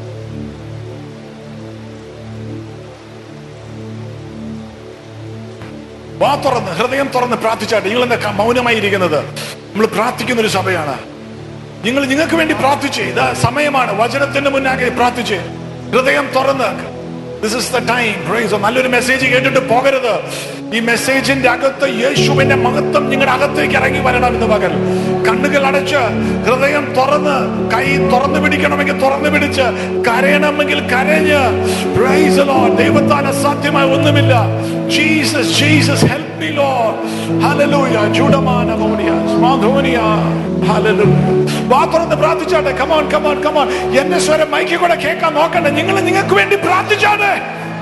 വാ തുറന്ന് ഹൃദയം തുറന്ന് പ്രാർത്ഥിച്ചാട്ടെ നിങ്ങൾ എന്താ മൗനമായി ഇരിക്കുന്നത് നമ്മൾ പ്രാർത്ഥിക്കുന്ന ഒരു സഭയാണ് നിങ്ങൾ നിങ്ങൾക്ക് വേണ്ടി പ്രാർത്ഥിച്ച് ഇതാ സമയമാണ് വചനത്തിന്റെ മുന്നാകെ പ്രാർത്ഥിച്ച് ഹൃദയം തുറന്ന് this is the time praise നല്ലൊരു മെസ്സേജ് കേട്ടിട്ട് പോകരുത് ഈ മെസ്സേജിന്റെ അകത്ത് യേശുവിന്റെ മഹത്വം നിങ്ങളുടെ അകത്തേക്ക് ഇറങ്ങി വരണം ഇന്ന് പകൽ കണ്ണുകൾ അടച്ച് ഹൃദയം തുറന്ന് കൈ തുറന്നു പിടിക്കണമെങ്കിൽ തുറന്നു പിടിച്ച് കരയണമെങ്കിൽ കരഞ്ഞ് പ്രൈസ് ലോർഡ് ദൈവത്താൽ അസാധ്യമായ ഒന്നുമില്ല Jesus Jesus help me Lord ഹല്ലേലൂയ ചൂടമാന മോനിയ സ്മാധോനിയ ഹല്ലേലൂയ വാ തുറന്ന് പ്രാർത്ഥിച്ചാട്ടെ കമോൺ കമോൺ കമോൺ എന്റെ സ്വരം മൈക്കിൽ കൂടെ കേൾക്കാൻ നോക്കണ്ട നിങ്ങൾ നിങ്ങൾക്ക് വേണ്ടി പ്രാർത്ഥിച്ചാട്ടെ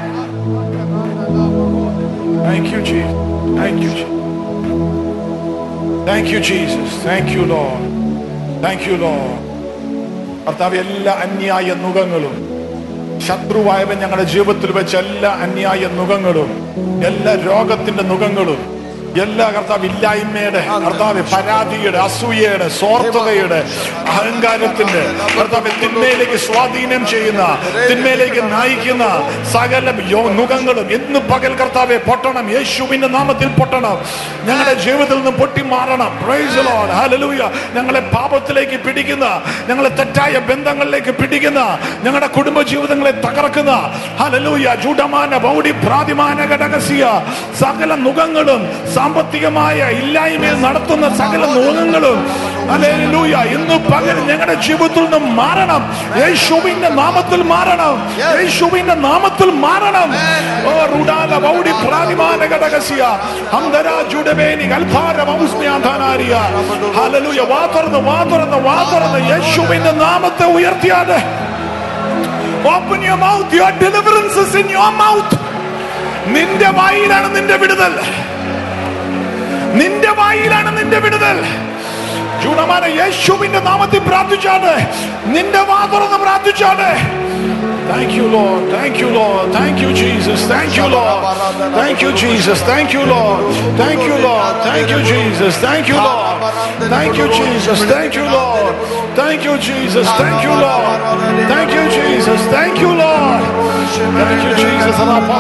Thank you, Jesus. Thank you, Jesus. Thank you, Jesus. Thank you, Lord. Thank you, Lord. കർത്താവ് എല്ലാ അന്യായ നുഖങ്ങളും ശത്രുവായവൻ ഞങ്ങളുടെ ജീവിതത്തിൽ വെച്ച എല്ലാ അന്യായ നുഖങ്ങളും എല്ലാ രോഗത്തിന്റെ നുഖങ്ങളും എല്ലാ കർത്താവ് ഇല്ലായ്മയുടെ കർത്താവ് പരാതിയുടെ അസൂയയുടെ സ്വാർത്ഥതയുടെ അഹങ്കാരത്തിന്റെ കർത്താവ് തിന്മയിലേക്ക് സ്വാധീനം ചെയ്യുന്ന തിന്മയിലേക്ക് നയിക്കുന്ന സകല യോ- നുഖങ്ങളും എന്ന് പകൽ കർത്താവെ പൊട്ടണം യേശുവിന്റെ നാമത്തിൽ പൊട്ടണം ഞങ്ങളുടെ ജീവിതത്തിൽ നിന്ന് പൊട്ടി മാറണം Praise the Lord. Hallelujah. ഞങ്ങളെ പാപത്തിലേക്ക് പിടിക്കുന്ന ഞങ്ങളെ തെറ്റായ ബന്ധങ്ങളിലേക്ക് പിടിക്കുന്ന ഞങ്ങളുടെ കുടുംബ ജീവിതങ്ങളെ തകർക്കുന്ന ഹലലൂയ ജൂഡമാന ബൗഡി പ്രാതിമാന ഘടകസിയ സകല മുഖങ്ങളും സാമ്പത്തികമായ ഇല്ലായ്മയിൽ നടത്തുന്ന സകല മുഖങ്ങളും ഹല്ലേലൂയ ഇന്ന് പകൽ ഞങ്ങളുടെ ജീവിതത്തിൽ നിന്ന് മാറണം യേശുവിന്റെ നാമത്തിൽ മാറണം യേശുവിന്റെ നാമത്തിൽ മാറണം ഓ റുഡാല ബൗഡി പ്രാതിമാന ഘടകസിയ ഹംദര ജുഡബേനി കൽഭാര വംസ്മ്യാധാനാരിയ ഹല്ലേലൂയ വാ തുറന്ന് വാ തുറന്ന് വാ തുറന്ന് യേശുവിന്റെ നാമത്തെ ഉയർത്തിയാതെ Open your mouth. Your deliverance is in your mouth. നിന്റെ വായിലാണ് നിന്റെ വിടുതൽ നിന്റെ വായിലാണ് നിന്റെ വിടുതൽ ചൂടമാന യേശുവിന്റെ നാമത്തിൽ പ്രാർത്ഥിച്ചാണ് നിന്റെ വാ തുറന്ന് പ്രാർത്ഥിച്ചാണ് Thank you, Lord. Thank you, Lord. Thank you, Jesus. Thank you, Lord. Thank you, Jesus. Thank you, Lord. Thank you, Lord. Thank you, Jesus. Thank you, Lord. Thank you, Jesus. Thank you, Lord. Thank you, Jesus. Thank you, Lord. Thank you, Jesus. Thank you, Lord. Thank you, Jesus.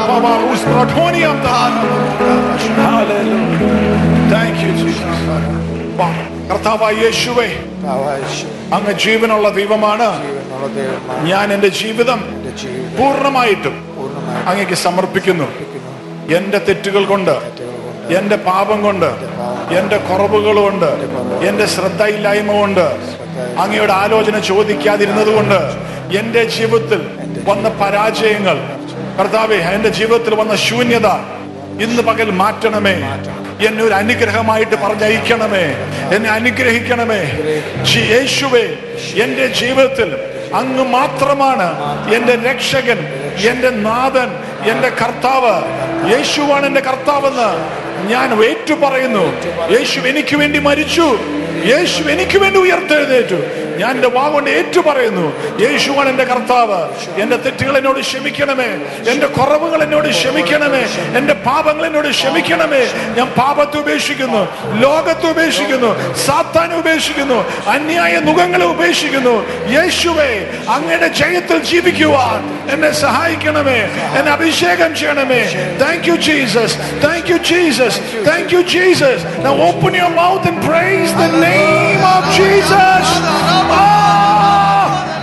Hallelujah. Thank you, Jesus. വാ. കർത്താവായ യേശുവേ അങ്ങ് ജീവനുള്ള ദൈവമാണ് ഞാൻ എൻ്റെ ജീവിതം പൂർണ്ണമായിട്ടും അങ്ങേക്ക് സമർപ്പിക്കുന്നു എൻ്റെ തെറ്റുകൾ കൊണ്ട് എൻ്റെ പാപം കൊണ്ട് എൻ്റെ കുറവുകൾ കൊണ്ട് എൻ്റെ ശ്രദ്ധയില്ലായ്മ കൊണ്ട് അങ്ങയുടെ ആലോചന ചോദിക്കാതിരുന്നത് കൊണ്ട് എൻ്റെ ജീവിതത്തിൽ വന്ന പരാജയങ്ങൾ കർത്താവെ എൻ്റെ ജീവിതത്തിൽ വന്ന ശൂന്യത ഇന്ന് പകൽ മാറ്റണമേ എന്നെ ഒരു അനുഗ്രഹമായിട്ട് പറഞ്ഞയക്കണമേ എന്നെ അനുഗ്രഹിക്കണമേ ജി- യേശുവേ എന്റെ ജീവിതത്തിൽ അങ്ങ് മാത്രമാണ് എന്റെ രക്ഷകൻ എന്റെ നാഥൻ എന്റെ കർത്താവ് യേശുവാണ് എന്റെ കർത്താവെന്ന് ഞാൻ ഏറ്റു പറയുന്നു യേശു എനിക്ക് വേണ്ടി മരിച്ചു യേശു എനിക്ക് വേണ്ടി ഉയർത്തെഴുന്നേറ്റു ഞാൻ എന്റെ വാ കൊണ്ട് ഏറ്റു പറയുന്നു യേശുവാണ് എന്റെ കർത്താവ് എന്റെ തെറ്റുകൾ എന്നോട് ക്ഷമിക്കണമേ എന്റെ കുറവുകൾ എന്നോട് ക്ഷമിക്കണമേ എന്റെ പാപങ്ങൾ എന്നോട് ക്ഷമിക്കണമേ ഞാൻ പാപത്തെ ഉപേക്ഷിക്കുന്നു ലോകത്തെ ഉപേക്ഷിക്കുന്നു സാത്താനെ ഉപേക്ഷിക്കുന്നു അന്യായ മുഖങ്ങളെ ഉപേക്ഷിക്കുന്നു യേശുവേ അങ്ങയുടെ ജയത്തിൽ ജീവിക്കുവാൻ എന്നെ സഹായിക്കണമേ എന്നെ അഭിഷേകം ചെയ്യണമേ thank you Jesus thank you Jesus thank you Jesus Now open your mouth and praise the name of Jesus. Ah!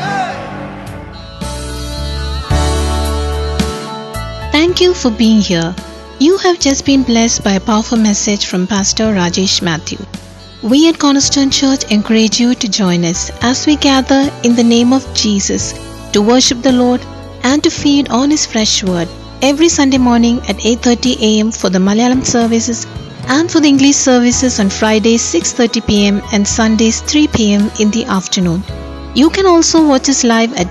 Thank you for being here. You have just been blessed by a powerful message from Pastor Rajesh Matthew. We at Cornerstone Church encourage you to join us as we gather in the name of Jesus to worship the Lord and to feed on his fresh word every Sunday morning at 8:30 a.m. for the Malayalam services and for the English services on Fridays 6:30 p.m. and Sundays 3 p.m. in the afternoon. You can also watch us live at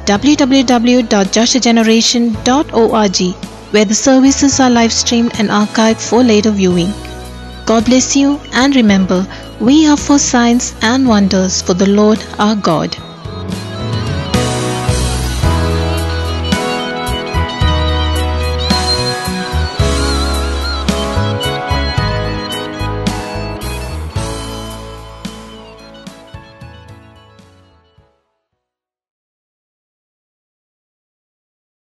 www.joshageneration.org where the services are live streamed and archived for later viewing. God bless you and remember, we are for signs and wonders for the Lord our God.